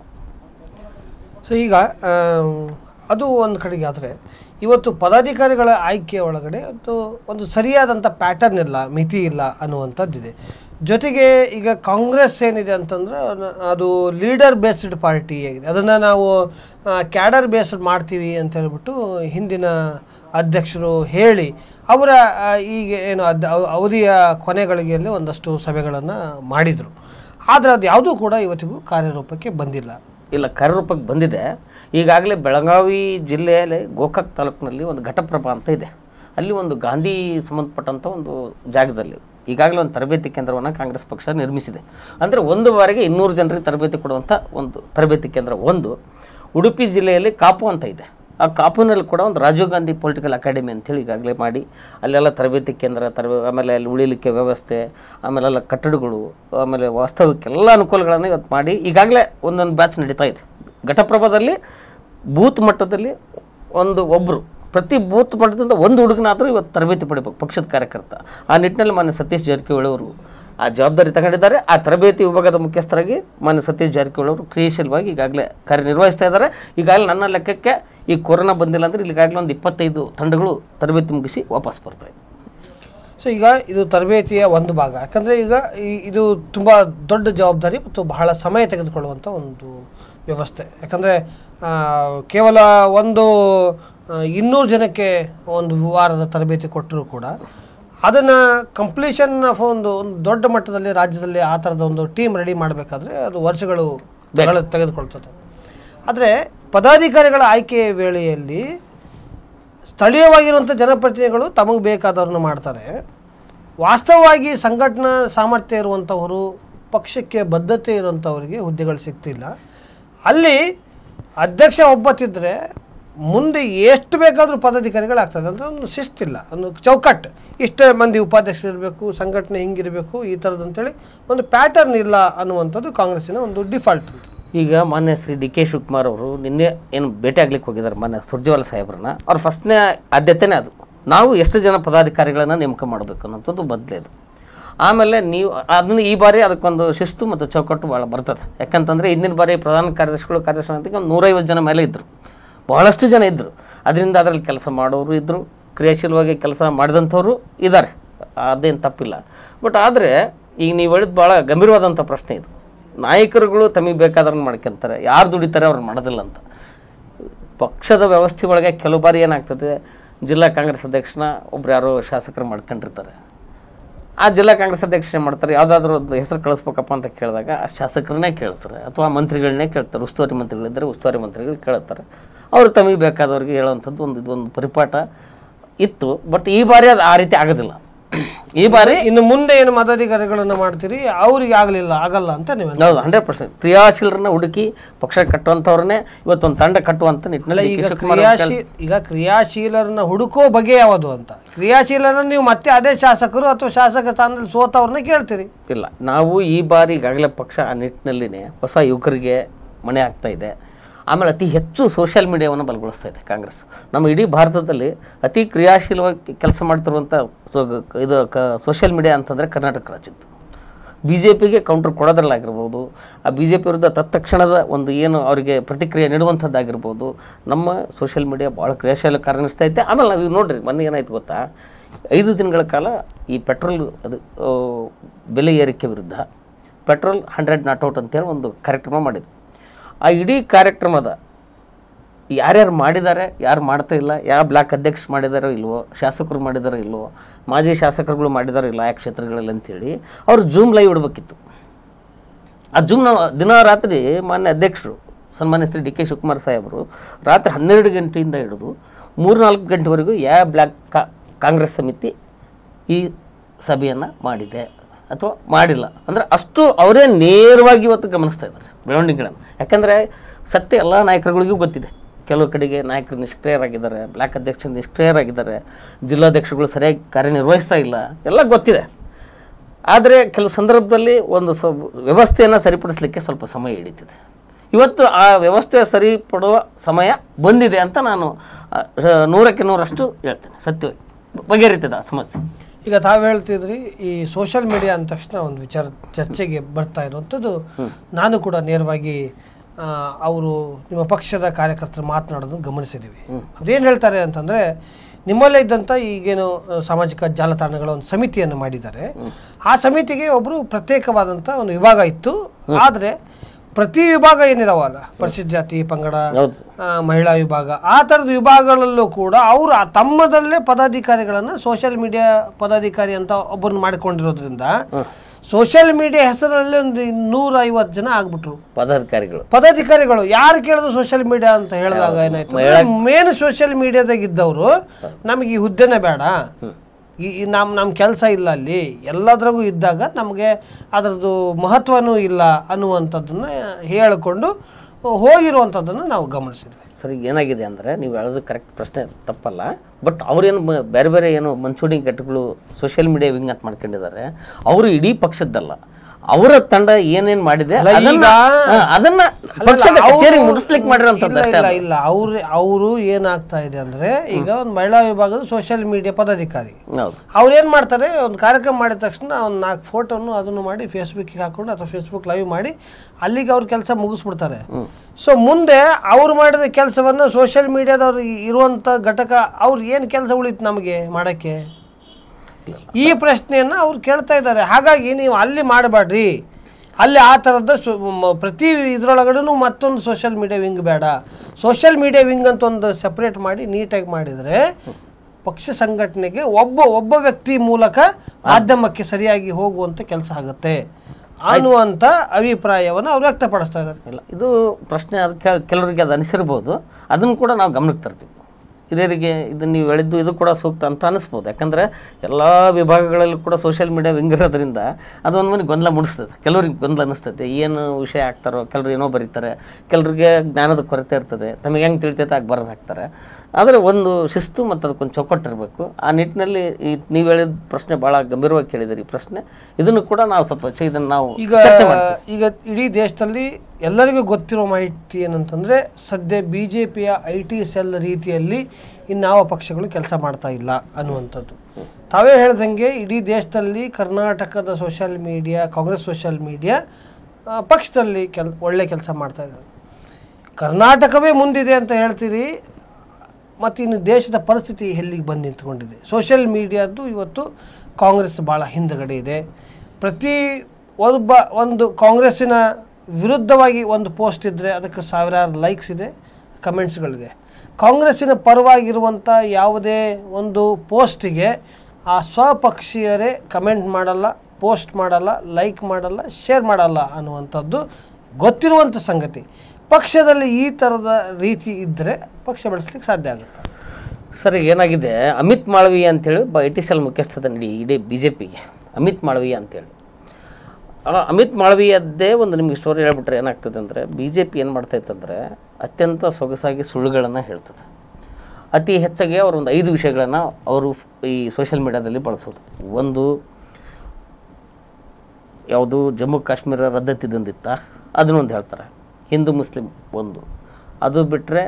ಸೊ ಈಗ ಆಮ್, ಅದು ಒಂದು ಕಡೆಗೆ ಆದರೆ ಇವತ್ತು ಪದಾಧಿಕಾರಿಗಳ ಆಯ್ಕೆ ಒಳಗಡೆ ಅದು ಒಂದು ಸರಿಯಾದಂಥ ಪ್ಯಾಟರ್ನ್ ಇಲ್ಲ ಮಿತಿ ಇಲ್ಲ ಅನ್ನುವಂಥದ್ದಿದೆ ಜೊತೆಗೆ ಈಗ ಕಾಂಗ್ರೆಸ್ ಏನಿದೆ ಅಂತಂದ್ರೆ ಅದ- ಅದು ಲೀಡರ್ ಬೇಸ್ಡ್ ಪಾರ್ಟಿ ಆಗಿದೆ ಅದನ್ನು ನಾವು ಕ್ಯಾಡರ್ ಬೇಸ್ಡ್ ಮಾಡ್ತೀವಿ ಅಂತ ಹೇಳ್ಬಿಟ್ಟು ಹಿಂದಿನ ಅಧ್ಯಕ್ಷರು ಹೇಳಿ ಅವರ ಆ, ಈಗ ಏನು ಅದ್ ಅವ- ಅವಧಿಯ ಕೊನೆಗಳಿಗೆಯಲ್ಲಿ ಒಂದಷ್ಟು ಸಭೆಗಳನ್ನು ಮಾಡಿದರು ಆದರೆ ಅದು ಯಾವುದೂ ಕೂಡ ಇವತ್ತಿಗೂ ಕಾರ್ಯರೂಪಕ್ಕೆ ಬಂದಿಲ್ಲ ಇಲ್ಲ ಕಾರ್ಯರೂಪಕ್ಕೆ ಬಂದಿದೆ ಈಗಾಗಲೇ ಬೆಳಗಾವಿ ಜಿಲ್ಲೆಯಲ್ಲಿ ಗೋಕಾಕ್ ತಾಲೂಕಿನಲ್ಲಿ ಒಂದು ಘಟಪ್ರಭಾ ಅಂತ ಇದೆ ಅಲ್ಲಿ ಒಂದು ಗಾಂಧಿ ಸಂಬಂಧಪಟ್ಟಂಥ ಒಂದು ಜಾಗದಲ್ಲಿ ಈಗಾಗಲೇ ಒಂದು ತರಬೇತಿ ಕೇಂದ್ರವನ್ನು ಕಾಂಗ್ರೆಸ್ ಪಕ್ಷ ನಿರ್ಮಿಸಿದೆ ಅಂದರೆ ಒಂದು ಬಾರಿಗೆ ಇನ್ನೂರು ಜನರಿಗೆ ತರಬೇತಿ ಕೊಡುವಂಥ ಒಂದು ತರಬೇತಿ ಕೇಂದ್ರ ಒಂದು ಉಡುಪಿ ಜಿಲ್ಲೆಯಲ್ಲಿ ಕಾಪು ಅಂತ ಇದೆ ಆ ಕಾಪುನಲ್ಲಿ ಕೂಡ ಒಂದು ರಾಜೀವ್ ಗಾಂಧಿ ಪೊಲಿಟಿಕಲ್ ಅಕಾಡೆಮಿ ಅಂತೇಳಿ ಈಗಾಗಲೇ ಮಾಡಿ ಅಲ್ಲೆಲ್ಲ ತರಬೇತಿ ಕೇಂದ್ರ ತರಬೇ ಆಮೇಲೆ ಅಲ್ಲಿ ಉಳಿಲಿಕ್ಕೆ ವ್ಯವಸ್ಥೆ ಆಮೇಲೆ ಎಲ್ಲ ಕಟ್ಟಡಗಳು ಆಮೇಲೆ ವಾಸ್ತವಕ್ಕೆ ಎಲ್ಲ ಅನುಕೂಲಗಳನ್ನು ಇವತ್ತು ಮಾಡಿ ಈಗಾಗಲೇ ಒಂದೊಂದು ಬ್ಯಾಚ್ ನಡೀತಾ ಇದೆ ಘಟಪ್ರಭಾದಲ್ಲಿ ಬೂತ್ ಮಟ್ಟದಲ್ಲಿ ಒಂದು ಒಬ್ಬರು ಪ್ರತಿ ಬೂತ್ ಮಟ್ಟದಿಂದ ಒಂದು ಹುಡುಗನಾದರೂ ಇವತ್ತು ತರಬೇತಿ ಪಡಿಬೇಕು ಪಕ್ಷದ ಕಾರ್ಯಕರ್ತ ಆ ನಿಟ್ಟಿನಲ್ಲಿ ಮಾನ್ಯ ಸತೀಶ್ ಜಾರಕಿಹೊಳಿ ಅವರು ಆ ಜವಾಬ್ದಾರಿ ತಗೊಂಡಿದ್ದಾರೆ ಆ ತರಬೇತಿ ವಿಭಾಗದ ಮುಖ್ಯಸ್ಥರಾಗಿ ಮಾನ್ಯ ಸತೀಶ್ ಜಾರಕಿಹೊಳಿ ಅವರು ಕ್ರಿಯಾಶೀಲವಾಗಿ ಈಗಾಗಲೇ ಕಾರ್ಯನಿರ್ವಹಿಸ್ತಾ ಇದ್ದಾರೆ ಈಗಾಗಲೇ ನನ್ನ ಲೆಕ್ಕಕ್ಕೆ ಈ ಕೊರೋನಾ ಬಂದಿಲ್ಲ ಅಂದರೆ ಈಗಾಗಲೇ ಒಂದು ಇಪ್ಪತ್ತೈದು ತಂಡಗಳು ತರಬೇತಿ ಮುಗಿಸಿ ವಾಪಸ್ ಬರ್ತಾವೆ ಸೊ ಈಗ ಇದು ತರಬೇತಿಯ ಒಂದು ಭಾಗ ಯಾಕಂದರೆ ಈಗ ಈ- ಇದು ತುಂಬ ದೊಡ್ಡ ಜವಾಬ್ದಾರಿ ಮತ್ತು ಬಹಳ ಸಮಯ ತೆಗೆದುಕೊಳ್ಳುವಂಥ ಒಂದು ವ್ಯವಸ್ಥೆ ಯಾಕಂದರೆ ಕೇವಲ ಒಂದು ಆ, ಇನ್ನೂರು ಜನಕ್ಕೆ ಒಂದು ವಾರದ ತರಬೇತಿ ಕೊಟ್ಟರೂ ಕೂಡ ಅದನ್ನು ಕಂಪ್ಲೀಷನ್ ಆಫ್ ಒಂದು ಒಂದು ದೊಡ್ಡ ಮಟ್ಟದಲ್ಲಿ ರಾಜ್ಯದಲ್ಲಿ ಆ ಥರದ ಒಂದು ಟೀಮ್ ರೆಡಿ ಮಾಡಬೇಕಾದ್ರೆ ಅದು ವರ್ಷಗಳು ತೆಗೆದು- ತೆಗೆದುಕೊಳ್ತದೆ ಆದರೆ ಪದಾಧಿಕಾರಿಗಳ ಆಯ್ಕೆಯ ವೇಳೆಯಲ್ಲಿ ಸ್ಥಳೀಯವಾಗಿರುವಂಥ ಜನಪ್ರತಿನಿಧಿಗಳು ತಮಗೆ ಬೇಕಾದವ್ರನ್ನ ಮಾಡ್ತಾರೆ ವಾಸ್ತವವಾಗಿ ಸಂಘಟನಾ ಸಾಮರ್ಥ್ಯ ಇರುವಂಥವರು ಪಕ್ಷಕ್ಕೆ ಬದ್ಧತೆ ಇರುವಂಥವರಿಗೆ ಹುದ್ದೆಗಳು ಸಿಗ್ತಿಲ್ಲ ಅಲ್ಲಿ ಅಧ್ಯಕ್ಷ ಒಬ್ಬತ್ತಿದ್ರೆ ಮುಂದೆ ಎಷ್ಟು ಬೇಕಾದರೂ ಪದಾಧಿಕಾರಿಗಳಾಗ್ತದೆ ಅಂದ್ರೆ ಒಂದು ಶಿಸ್ತಿಲ್ಲ ಒಂದು ಚೌಕಟ್ಟು ಇಷ್ಟೇ ಮಂದಿ ಉಪಾಧ್ಯಕ್ಷರು ಇರಬೇಕು ಸಂಘಟನೆ ಹಿಂಗಿರಬೇಕು ಈ ಥರದ್ದು ಅಂತೇಳಿ ಒಂದು ಪ್ಯಾಟರ್ನ್ ಇಲ್ಲ ಅನ್ನುವಂಥದ್ದು ಕಾಂಗ್ರೆಸ್ಸಿನ ಒಂದು ಡಿಫಾಲ್ಟ್ ಅಂತ ಈಗ ಮಾನ್ಯ ಶ್ರೀ ಡಿ ಕೆ ಶಿವಕುಮಾರ್ ಅವರು ನಿನ್ನೆ ಏನು ಭೇಟಿ ಆಗ್ಲಿಕ್ಕೆ ಹೋಗಿದ್ದಾರೆ ಮಾನ್ಯ ಸುರ್ಜೇವಾಲ ಸಾಹೇಬ್ರನ್ನ ಅವ್ರ ಫಸ್ಟ್ನೇ ಆದ್ಯತೆನೇ ಅದು ನಾವು ಎಷ್ಟು ಜನ ಪದಾಧಿಕಾರಿಗಳನ್ನ ನೇಮಕ ಮಾಡಬೇಕು ಅನ್ನೋಂಥದ್ದು ಮೊದಲೇದು ಆಮೇಲೆ ನೀವು ಅದನ್ನ ಈ ಬಾರಿ ಅದಕ್ಕೊಂದು ಶಿಸ್ತು ಮತ್ತು ಚೌಕಟ್ಟು ಭಾಳ ಬರ್ತದೆ ಯಾಕಂತಂದರೆ ಹಿಂದಿನ ಬಾರಿ ಪ್ರಧಾನ ಕಾರ್ಯದರ್ಶಿಗಳು ಕಾರ್ಯದರ್ಶಿ ಅಂತ ಒಂದು ನೂರೈವತ್ತು ಜನ ಮೇಲೆ ಇದ್ದರು ಬಹಳಷ್ಟು ಜನ ಇದ್ದರು ಅದರಿಂದ ಅದರಲ್ಲಿ ಕೆಲಸ ಮಾಡೋರು ಇದ್ದರು ಕ್ರಿಯಾಶೀಲವಾಗಿ ಕೆಲಸ ಮಾಡಿದಂಥವ್ರು ಇದ್ದಾರೆ ಅದೇನು ತಪ್ಪಿಲ್ಲ ಬಟ್ ಆದರೆ ಈಗ ನೀವು ಹೇಳಿದ ಭಾಳ ಗಂಭೀರವಾದಂಥ ಪ್ರಶ್ನೆ ಇದು ನಾಯಕರುಗಳು ತಮಗೆ ಬೇಕಾದ್ರನ್ನ ಮಾಡ್ಕೊಂತಾರೆ ಯಾರು ದುಡಿತಾರೆ ಅವ್ರು ಮಾಡೋದಿಲ್ಲ ಅಂತ ಪಕ್ಷದ ವ್ಯವಸ್ಥೆ ಒಳಗೆ ಕೆಲವು ಬಾರಿ ಏನಾಗ್ತದೆ ಜಿಲ್ಲಾ ಕಾಂಗ್ರೆಸ್ ಅಧ್ಯಕ್ಷನ ಒಬ್ರು ಯಾರೋ ಶಾಸಕರು ಮಾಡ್ಕೊಂಡಿರ್ತಾರೆ ಆ ಜಿಲ್ಲಾ ಕಾಂಗ್ರೆಸ್ ಅಧ್ಯಕ್ಷ ಏನ್ ಮಾಡ್ತಾರೆ ಯಾವುದಾದ್ರೂ ಒಂದು ಹೆಸರು ಕಳಿಸ್ಬೇಕಪ್ಪ ಅಂತ ಕೇಳಿದಾಗ ಆ ಶಾಸಕರನ್ನೇ ಕೇಳ್ತಾರೆ ಅಥವಾ ಮಂತ್ರಿಗಳನ್ನೇ ಕೇಳ್ತಾರೆ ಉಸ್ತುವಾರಿ ಮಂತ್ರಿಗಳಿದ್ದರೆ ಉಸ್ತುವಾರಿ ಮಂತ್ರಿಗಳು ಕೇಳ್ತಾರೆ ಅವರು ತಮಗೆ ಬೇಕಾದವ್ರಿಗೆ ಹೇಳುವಂಥದ್ದು ಒಂದು ಇದೊಂದು ಪರಿಪಾಠ ಇತ್ತು ಬಟ್ ಈ ಬಾರಿ ಅದು ಆ ರೀತಿ ಆಗೋದಿಲ್ಲ ಈ ಬಾರಿ ಇನ್ನು ಮುಂದೆ ಏನು ಮತಾಧಿಕಾರಿಗಳನ್ನು ಮಾಡ್ತೀರಿ ಅವ್ರಿಗೆ ಆಗಲಿಲ್ಲ ಆಗಲ್ಲ ಅಂತ ನೀವು ಹೌದು ಹಂಡ್ರೆಡ್ ಪರ್ಸೆಂಟ್ ಕ್ರಿಯಾಶೀಲರನ್ನ ಹುಡುಕಿ ಪಕ್ಷ ಕಟ್ಟುವಂಥವ್ರನ್ನೇ ಇವತ್ತೊಂದು ತಂಡ ಕಟ್ಟುವಂಥ ನಿಟ್ಟಿನಲ್ಲಿ ಡಿ ಕೆ ಈಗ ಶಿವಕುಮಾರ್ ಅವ್ರು ಕ್ರಿಯಾಶೀಲ ಈಗ ಕ್ರಿಯಾಶೀಲರನ್ನ ಹುಡುಕೋ ಬಗೆ ಯಾವುದು ಅಂತ ಕ್ರಿಯಾಶೀಲರನ್ನ ನೀವು ಮತ್ತೆ ಅದೇ ಶಾಸಕರು ಅಥವಾ ಶಾಸಕ ಸ್ಥಾನದಲ್ಲಿ ಸೋತವ್ರನ್ನ ಕೇಳ್ತೀರಿ ಇಲ್ಲ ನಾವು ಈ ಬಾರಿ ಈಗಾಗಲೇ ಪಕ್ಷ ಆ ನಿಟ್ಟಿನಲ್ಲಿನೇ ಹೊಸ ಯುವಕರಿಗೆ ಮನೆ ಆಗ್ತಾ ಇದೆ ಆಮೇಲೆ ಅತಿ ಹೆಚ್ಚು ಸೋಷಿಯಲ್ ಮೀಡಿಯಾವನ್ನು ಬಲಗೊಳಿಸ್ತಾ ಇದೆ ಕಾಂಗ್ರೆಸ್ ನಮ್ಮ ಇಡೀ ಭಾರತದಲ್ಲಿ ಅತಿ ಕ್ರಿಯಾಶೀಲವಾಗಿ ಕೆಲಸ ಮಾಡ್ತಿರುವಂಥ ಸೊ- ಇದು ಕ ಸೋಷಿಯಲ್ ಮೀಡಿಯಾ ಅಂತಂದರೆ ಕರ್ನಾಟಕ ರಾಜ್ಯದ್ದು ಬಿ ಜೆ ಪಿಗೆ ಕೌಂಟರ್ ಕೊಡೋದ್ರಲ್ಲಾಗಿರ್ಬೋದು ಆ ಬಿ ಜೆ ಪಿ ವಿರುದ್ಧ ತತ್ಕ್ಷಣದ ಒಂದು ಏನು ಅವರಿಗೆ ಪ್ರತಿಕ್ರಿಯೆ ನೀಡುವಂಥದ್ದಾಗಿರ್ಬೋದು ನಮ್ಮ ಸೋಷಿಯಲ್ ಮೀಡಿಯಾ ಭಾಳ ಕ್ರಿಯಾಶೀಲ ಕಾರ್ಯನಿರ್ವಹಿಸ್ತಾ ಐತೆ ಆಮೇಲೆ ನಾವು ಈಗ ನೋಡ್ರಿ ಮೊನ್ನೆ ಏನಾಯ್ತು ಗೊತ್ತಾ ಐದು ದಿನಗಳ ಕಾಲ ಈ ಪೆಟ್ರೋಲ್ ಅದು ಆ, ಬೆಲೆ ಏರಿಕೆ ವಿರುದ್ಧ ಪೆಟ್ರೋಲ್ ಹಂಡ್ರೆಡ್ ನಾಟ್ ಔಟ್ ಅಂತೇಳಿ ಒಂದು ಕಾರ್ಯಕ್ರಮ ಮಾಡಿದ್ರು ಆ ಇಡೀ ಕಾರ್ಯಕ್ರಮದ ಯಾರ್ಯಾರು ಮಾಡಿದ್ದಾರೆ ಯಾರು ಮಾಡ್ತಾ ಇಲ್ಲ ಯಾವ ಬ್ಲಾಕ್ ಅಧ್ಯಕ್ಷ ಮಾಡಿದಾರೋ ಇಲ್ವೋ ಶಾಸಕರು ಮಾಡಿದಾರೋ ಇಲ್ವೋ ಮಾಜಿ ಶಾಸಕರುಗಳು ಮಾಡಿದಾರೋ ಇಲ್ಲ ಆ ಕ್ಷೇತ್ರಗಳಲ್ಲಿ ಅಂತೇಳಿ ಅವ್ರು ಜೂಮ್ ಲೈವ್ ಇಡಬೇಕಿತ್ತು ಆ ಜೂಮ್ ದಿನ ರಾತ್ರಿ ಮಾನ್ಯ ಅಧ್ಯಕ್ಷರು ಸನ್ಮಾನ್ಯ ಶ್ರೀ ಡಿ ಕೆ ಶಿವಕುಮಾರ್ ಸಾಹೇಬರು ರಾತ್ರಿ ಹನ್ನೆರಡು ಗಂಟೆಯಿಂದ ಹಿಡಿದು ಮೂರು ನಾಲ್ಕು ಗಂಟೆವರೆಗೂ ಯಾವ ಬ್ಲಾಕ್ ಕಾ ಕಾಂಗ್ರೆಸ್ ಸಮಿತಿ ಈ ಸಭೆಯನ್ನು ಮಾಡಿದೆ ಅಥವಾ ಮಾಡಿಲ್ಲ ಅಂದರೆ ಅಷ್ಟು ಅವರೇ ನೇರವಾಗಿ ಇವತ್ತು ಗಮನಿಸ್ತಾ ಇದ್ದಾರೆ ಬೆಳವಣಿಗೆಗಳನ್ನು ಯಾಕಂದರೆ ಸತ್ಯ ಎಲ್ಲ ನಾಯಕರುಗಳಿಗೂ ಗೊತ್ತಿದೆ ಕೆಲವು ಕಡೆಗೆ ನಾಯಕರು ನಿಷ್ಕ್ರಿಯರಾಗಿದ್ದಾರೆ ಬ್ಲಾಕ್ ಅಧ್ಯಕ್ಷರು ನಿಷ್ಕ್ರಿಯರಾಗಿದ್ದಾರೆ ಜಿಲ್ಲಾಧ್ಯಕ್ಷರುಗಳು ಸರಿಯಾಗಿ ಕಾರ್ಯನಿರ್ವಹಿಸ್ತಾ ಇಲ್ಲ ಎಲ್ಲ ಗೊತ್ತಿದೆ ಆದರೆ ಕೆಲವು ಸಂದರ್ಭದಲ್ಲಿ ಒಂದು ಸ ವ್ಯವಸ್ಥೆಯನ್ನು ಸರಿಪಡಿಸಲಿಕ್ಕೆ ಸ್ವಲ್ಪ ಸಮಯ ಹಿಡಿತಿದೆ ಇವತ್ತು ಆ ವ್ಯವಸ್ಥೆ ಸರಿಪಡುವ ಸಮಯ ಬಂದಿದೆ ಅಂತ ನಾನು ಆ, ನೂರಕ್ಕೆ ನೂರಷ್ಟು ಹೇಳ್ತೇನೆ ಸತ್ಯವಾಗಿ ಬಗೆಹರಿತದ ಆ ಸಮಸ್ಯೆ ಈಗ ತಾವು ಹೇಳ್ತಿದ್ರಿ ಈ ಸೋಷಿಯಲ್ ಮೀಡಿಯಾ ಅಂದ ತಕ್ಷಣ ಒಂದು ವಿಚಾರ ಚರ್ಚೆಗೆ ಬರ್ತಾ ಇರುವಂಥದ್ದು ನಾನು ಕೂಡ ನೇರವಾಗಿ ಅವರು ನಿಮ್ಮ ಪಕ್ಷದ ಕಾರ್ಯಕರ್ತರು ಮಾತನಾಡೋದನ್ನು ಗಮನಿಸಿದ್ದೀವಿ ಅವ್ರೇನು ಹೇಳ್ತಾರೆ ಅಂತಂದರೆ ನಿಮ್ಮಲ್ಲೇ ಇದ್ದಂಥ ಈಗೇನು ಆ, ಸಾಮಾಜಿಕ ಜಾಲತಾಣಗಳ ಒಂದು ಸಮಿತಿಯನ್ನು ಮಾಡಿದ್ದಾರೆ ಆ ಸಮಿತಿಗೆ ಒಬ್ಬರು ಪ್ರತ್ಯೇಕವಾದಂಥ ಒಂದು ವಿಭಾಗ ಇತ್ತು ಆದರೆ ಪ್ರತಿ ವಿಭಾಗ ಏನಿದಾವಲ್ಲ ಪರಿಶಿಷ್ಟ ಜಾತಿ ಪಂಗಡ ಹೌದು ಆ, ಮಹಿಳಾ ವಿಭಾಗ ಆ ಥರದ ವಿಭಾಗಗಳಲ್ಲೂ ಕೂಡ ಅವರು ಆ ತಮ್ಮದಲ್ಲೇ ಪದಾಧಿಕಾರಿಗಳನ್ನು ಸೋಷಿಯಲ್ ಮೀಡಿಯಾ ಪದಾಧಿಕಾರಿ ಅಂತ ಒಬ್ಬರನ್ನ ಮಾಡಿಕೊಂಡಿರೋದ್ರಿಂದ ಸೋಷಿಯಲ್ ಮೀಡಿಯಾ ಹೆಸರಲ್ಲಿ ಒಂದು ನೂರ ಐವತ್ತು ಜನ ಆಗ್ಬಿಟ್ರು ಪದಾಧಿಕಾರಿಗಳು ಪದಾಧಿಕಾರಿಗಳು ಯಾರು ಕೇಳಿದ್ರು ಸೋಷಿಯಲ್ ಮೀಡಿಯಾ ಅಂತ ಹೇಳಿದಾಗ ಏನಾಯ್ತು ಮೇನ್ ಸೋಷಿಯಲ್ ಮೀಡಿಯಾದಾಗ ಇದ್ದವರು ನಮಗೆ ಈ ಹುದ್ದೆನೇ ಬೇಡ ಈ ಈ ನಮ್ ನಮ್ಮ ಕೆಲಸ ಇಲ್ಲ ಅಲ್ಲಿ ಎಲ್ಲದ್ರಾಗೂ ಇದ್ದಾಗ ನಮಗೆ ಅದರದ್ದು ಮಹತ್ವನೂ ಇಲ್ಲ ಅನ್ನುವಂಥದ್ದನ್ನ ಹೇಳಿಕೊಂಡು ಹೋಗಿರುವಂಥದ್ದನ್ನು ನಾವು ಗಮನಿಸಿದ್ವಿ ಸರಿ ಏನಾಗಿದೆ ಅಂದರೆ ನೀವು ಹೇಳೋದು ಕರೆಕ್ಟ್ ಪ್ರಶ್ನೆ ತಪ್ಪಲ್ಲ ಬಟ್ ಅವ್ರೇನು ಮ- ಬೇರೆ ಬೇರೆ ಏನು ಮನ್ಸೂಡಿ ಘಟಕಗಳು ಸೋಷಿಯಲ್ ಮೀಡಿಯಾ ವಿಂಗ್ ಅಂತ ಮಾಡ್ಕೊಂಡಿದ್ದಾರೆ ಅವರು ಇಡೀ ಪಕ್ಷದ್ದಲ್ಲ ಅವರ ತಂಡ ಏನೇನ್ ಮಾಡಿದೆ ಅದನ್ನ ಈಗ- ಹಾ, ಅದನ್ನ ಪಕ್ಷದ ಕಚೇರಿಗೆ ಮುಗಿಸ್ಲಿಕ್ಕೆ ಮಾಡಿರೋಂಥದ್ದು ಇಲ್ಲ ಅಷ್ಟೇ ಇಲ್ಲ ಇಲ್ಲ ಅವ್ರು ಅವರು ಏನಾಗ್ತಾ ಇದೆ ಅಂದ್ರೆ ಈಗ ಒಂದು ಮಹಿಳಾ ವಿಭಾಗದ ಸೋಷಿಯಲ್ ಮೀಡಿಯಾ ಪದಾಧಿಕಾರಿ ಹೌದು ಅವ್ರು ಏನು ಮಾಡ್ತಾರೆ ಒಂದು ಕಾರ್ಯಕ್ರಮ ಮಾಡಿದ ತಕ್ಷಣ ಒಂದು ನಾಲ್ಕು ಫೋಟೋನು ಅದನ್ನು ಮಾಡಿ ಫೇಸ್ಬುಕ್ಕಿಗೆ ಹಾಕೊಂಡು ಅಥವಾ ಫೇಸ್ಬುಕ್ ಲೈವ್ ಮಾಡಿ ಅಲ್ಲಿಗೆ ಅವ್ರ ಕೆಲಸ ಮುಗಿಸ್ಬಿಡ್ತಾರೆ ಸೊ ಮುಂದೆ ಅವ್ರು ಮಾಡಿದ ಕೆಲಸವನ್ನು ಸೋಷಿಯಲ್ ಮೀಡಿಯಾದವ್ರು ಇರುವಂಥ ಘಟಕ ಅವ್ರು ಏನು ಕೆಲಸ ಉಳಿತು ನಮಗೆ ಮಾಡೋಕ್ಕೆ ಈ ಪ್ರಶ್ನೆಯನ್ನು ಅವ್ರು ಕೇಳ್ತಾ ಇದ್ದಾರೆ ಹಾಗಾಗಿ ನೀವು ಅಲ್ಲಿ ಮಾಡಬೇಡ್ರಿ ಅಲ್ಲಿ ಆ ಥರದ ಸು- ಮ- ಪ್ರತಿ ಇದ್ರೊಳಗಡೆನೂ ಮತ್ತೊಂದು ಸೋಷಿಯಲ್ ಮೀಡಿಯಾ ವಿಂಗ್ ಬೇಡ ಸೋಷಿಯಲ್ ಮೀಡಿಯಾ ವಿಂಗ್ ಅಂತ ಒಂದು ಸಪ್ರೇಟ್ ಮಾಡಿ ನೀಟಾಗಿ ಮಾಡಿದರೆ ಪಕ್ಷ ಸಂಘಟನೆಗೆ ಒಬ್ಬ ಒಬ್ಬ ವ್ಯಕ್ತಿ ಮೂಲಕ ಮಾಧ್ಯಮಕ್ಕೆ ಸರಿಯಾಗಿ ಹೋಗುವಂಥ ಕೆಲಸ ಆಗುತ್ತೆ ಅನ್ನುವಂಥ ಅಭಿಪ್ರಾಯವನ್ನು ಅವ್ರು ವ್ಯಕ್ತಪಡಿಸ್ತಾ ಇದ್ದಾರೆ ಇಲ್ಲ ಇದು ಪ್ರಶ್ನೆ ಅದಕ್ಕೆ ಕೆಲವರಿಗೆ ಅದು ಅನಿಸಿರ್ಬೋದು ಅದನ್ನು ಕೂಡ ನಾವು ಗಮನಕ್ಕೆ ತರ್ತೀವಿ ಹಿರಿಯರಿಗೆ ಇದನ್ನು ನೀವು ಹೇಳಿದ್ದು ಇದು ಕೂಡ ಸೂಕ್ತ ಅಂತ ಅನಿಸ್ಬೋದು ಯಾಕಂದರೆ ಎಲ್ಲ ವಿಭಾಗಗಳಲ್ಲೂ ಕೂಡ ಸೋಷಿಯಲ್ ಮೀಡಿಯಾ ವಿಂಗಿರೋದ್ರಿಂದ ಅದೊಂದು ಮನೆ ಗೊಂದಲ ಮೂಡಿಸ್ತದೆ ಕೆಲವ್ರಿಗೆ ಗೊಂದಲ ಅನಿಸ್ತದೆ ಏನು ವಿಷಯ ಹಾಕ್ತಾರೋ ಕೆಲವ್ರು ಏನೋ ಬರೀತಾರೆ ಕೆಲವ್ರಿಗೆ ಜ್ಞಾನದ ಕೊರತೆ ಇರ್ತದೆ ತಮಗೆ ಹೆಂಗೆ ತಿಳಿತೈತೆ ಆಗ ಬರೋದು ಹಾಕ್ತಾರೆ ಆದರೆ ಒಂದು ಶಿಸ್ತು ಮತ್ತು ಅದಕ್ಕೊಂದು ಚೌಕಟ್ಟಿರಬೇಕು ಆ ನಿಟ್ಟಿನಲ್ಲಿ ಈ ನೀವು ಹೇಳಿದ ಪ್ರಶ್ನೆ ಭಾಳ ಗಂಭೀರವಾಗಿ ಕೇಳಿದಿರಿ ಈ ಪ್ರಶ್ನೆ ಇದನ್ನು ಕೂಡ ನಾವು ಸ್ವಲ್ಪ ಹೆಚ್ಚು ಇದನ್ನು ನಾವು ಈಗ ಚರ್ಚೆ ಮಾಡ್ತೀವಿ ಈಗ ಇಡೀ ದೇಶದಲ್ಲಿ ಎಲ್ಲರಿಗೂ ಗೊತ್ತಿರೋ ಮಾಹಿತಿ ಏನಂತಂದ್ರೆ ಸದ್ಯ ಬಿ ಜೆ ಪಿಯ ಐ ಟಿ ಸೆಲ್ ರೀತಿಯಲ್ಲಿ ಇನ್ಯಾವ ಪಕ್ಷಗಳು ಕೆಲಸ ಮಾಡ್ತಾ ಇಲ್ಲ ಅನ್ನುವಂಥದ್ದು ತಾವೇ ಹೇಳ್ದಂಗೆ ಇಡೀ ದೇಶದಲ್ಲಿ ಕರ್ನಾಟಕದ social media Congress social media ಪಕ್ಷದಲ್ಲಿ ಕೆಲ್ ಒಳ್ಳೆ ಕೆಲಸ ಮಾಡ್ತಾ ಇದ್ದಾರೆ ಕರ್ನಾಟಕವೇ ಮುಂದಿದೆ ಅಂತ ಹೇಳ್ತೀರಿ ಮತ್ತು ಇನ್ನು ದೇಶದ ಪರಿಸ್ಥಿತಿ ಎಲ್ಲಿಗೆ ಬಂದು ನಿಂತ್ಕೊಂಡಿದೆ ಸೋಷಿಯಲ್ ಮೀಡಿಯಾದ್ದು ಇವತ್ತು ಕಾಂಗ್ರೆಸ್ ಭಾಳ ಹಿಂದುಗಡೆ ಇದೆ ಪ್ರತಿ ಒಬ್ಬ ಒಂದು ಕಾಂಗ್ರೆಸ್ಸಿನ ವಿರುದ್ಧವಾಗಿ ಒಂದು ಪೋಸ್ಟ್ ಇದ್ದರೆ ಅದಕ್ಕೆ ಸಾವಿರಾರು ಲೈಕ್ಸ್ ಇದೆ ಕಮೆಂಟ್ಸ್ಗಳಿದೆ ಕಾಂಗ್ರೆಸ್ಸಿನ ಪರವಾಗಿರುವಂಥ ಯಾವುದೇ ಒಂದು ಪೋಸ್ಟಿಗೆ ಆ ಸ್ವಪಕ್ಷೀಯರೇ ಕಮೆಂಟ್ ಮಾಡಲ್ಲ ಪೋಸ್ಟ್ ಮಾಡಲ್ಲ ಲೈಕ್ ಮಾಡಲ್ಲ ಶೇರ್ ಮಾಡಲ್ಲ ಅನ್ನುವಂಥದ್ದು ಗೊತ್ತಿರುವಂಥ ಸಂಗತಿ ಪಕ್ಷದಲ್ಲಿ ಈ ಥರದ ರೀತಿ ಇದ್ದರೆ ಪಕ್ಷ ಬೆಳೆಸ್ಲಿಕ್ಕೆ ಸಾಧ್ಯ ಆಗುತ್ತೆ ಸರ್ ಈಗ ಏನಾಗಿದೆ ಅಮಿತ್ ಮಾಳವೀಯ ಅಂತೇಳಿ ಒಬ್ಬ ಐ ಟಿ ಸೆಲ್ ಮುಖ್ಯಸ್ಥದ ನಡಿ ಇಡೀ ಬಿ ಜೆ ಪಿಗೆ ಅಮಿತ್ ಮಾಳವೀಯ ಅಂತೇಳಿ ಆ ಅಮಿತ್ ಮಾಳವೀಯದ್ದೇ ಒಂದು ನಿಮ್ಗೆ ಸ್ಟೋರಿ ಹೇಳ್ಬಿಟ್ರೆ ಏನಾಗ್ತದೆ ಅಂದರೆ ಬಿ ಜೆ ಪಿ ಏನು ಮಾಡ್ತೈತಂದರೆ ಅತ್ಯಂತ ಸೊಗಸಾಗಿ ಸುಳ್ಳುಗಳನ್ನು ಹೇಳ್ತದೆ ಅತಿ ಹೆಚ್ಚಾಗಿ ಅವರು ಒಂದು ಐದು ವಿಷಯಗಳನ್ನು ಅವರು ಈ ಸೋಷಿಯಲ್ ಮೀಡಿಯಾದಲ್ಲಿ ಬಳಸೋದು ಒಂದು ಯಾವುದು ಜಮ್ಮು ಕಾಶ್ಮೀರ ರದ್ದತಿದಂದಿತ್ತ ಅದನ್ನೊಂದು ಹೇಳ್ತಾರೆ ಹಿಂದೂ ಮುಸ್ಲಿಂ ಒಂದು ಅದು ಬಿಟ್ಟರೆ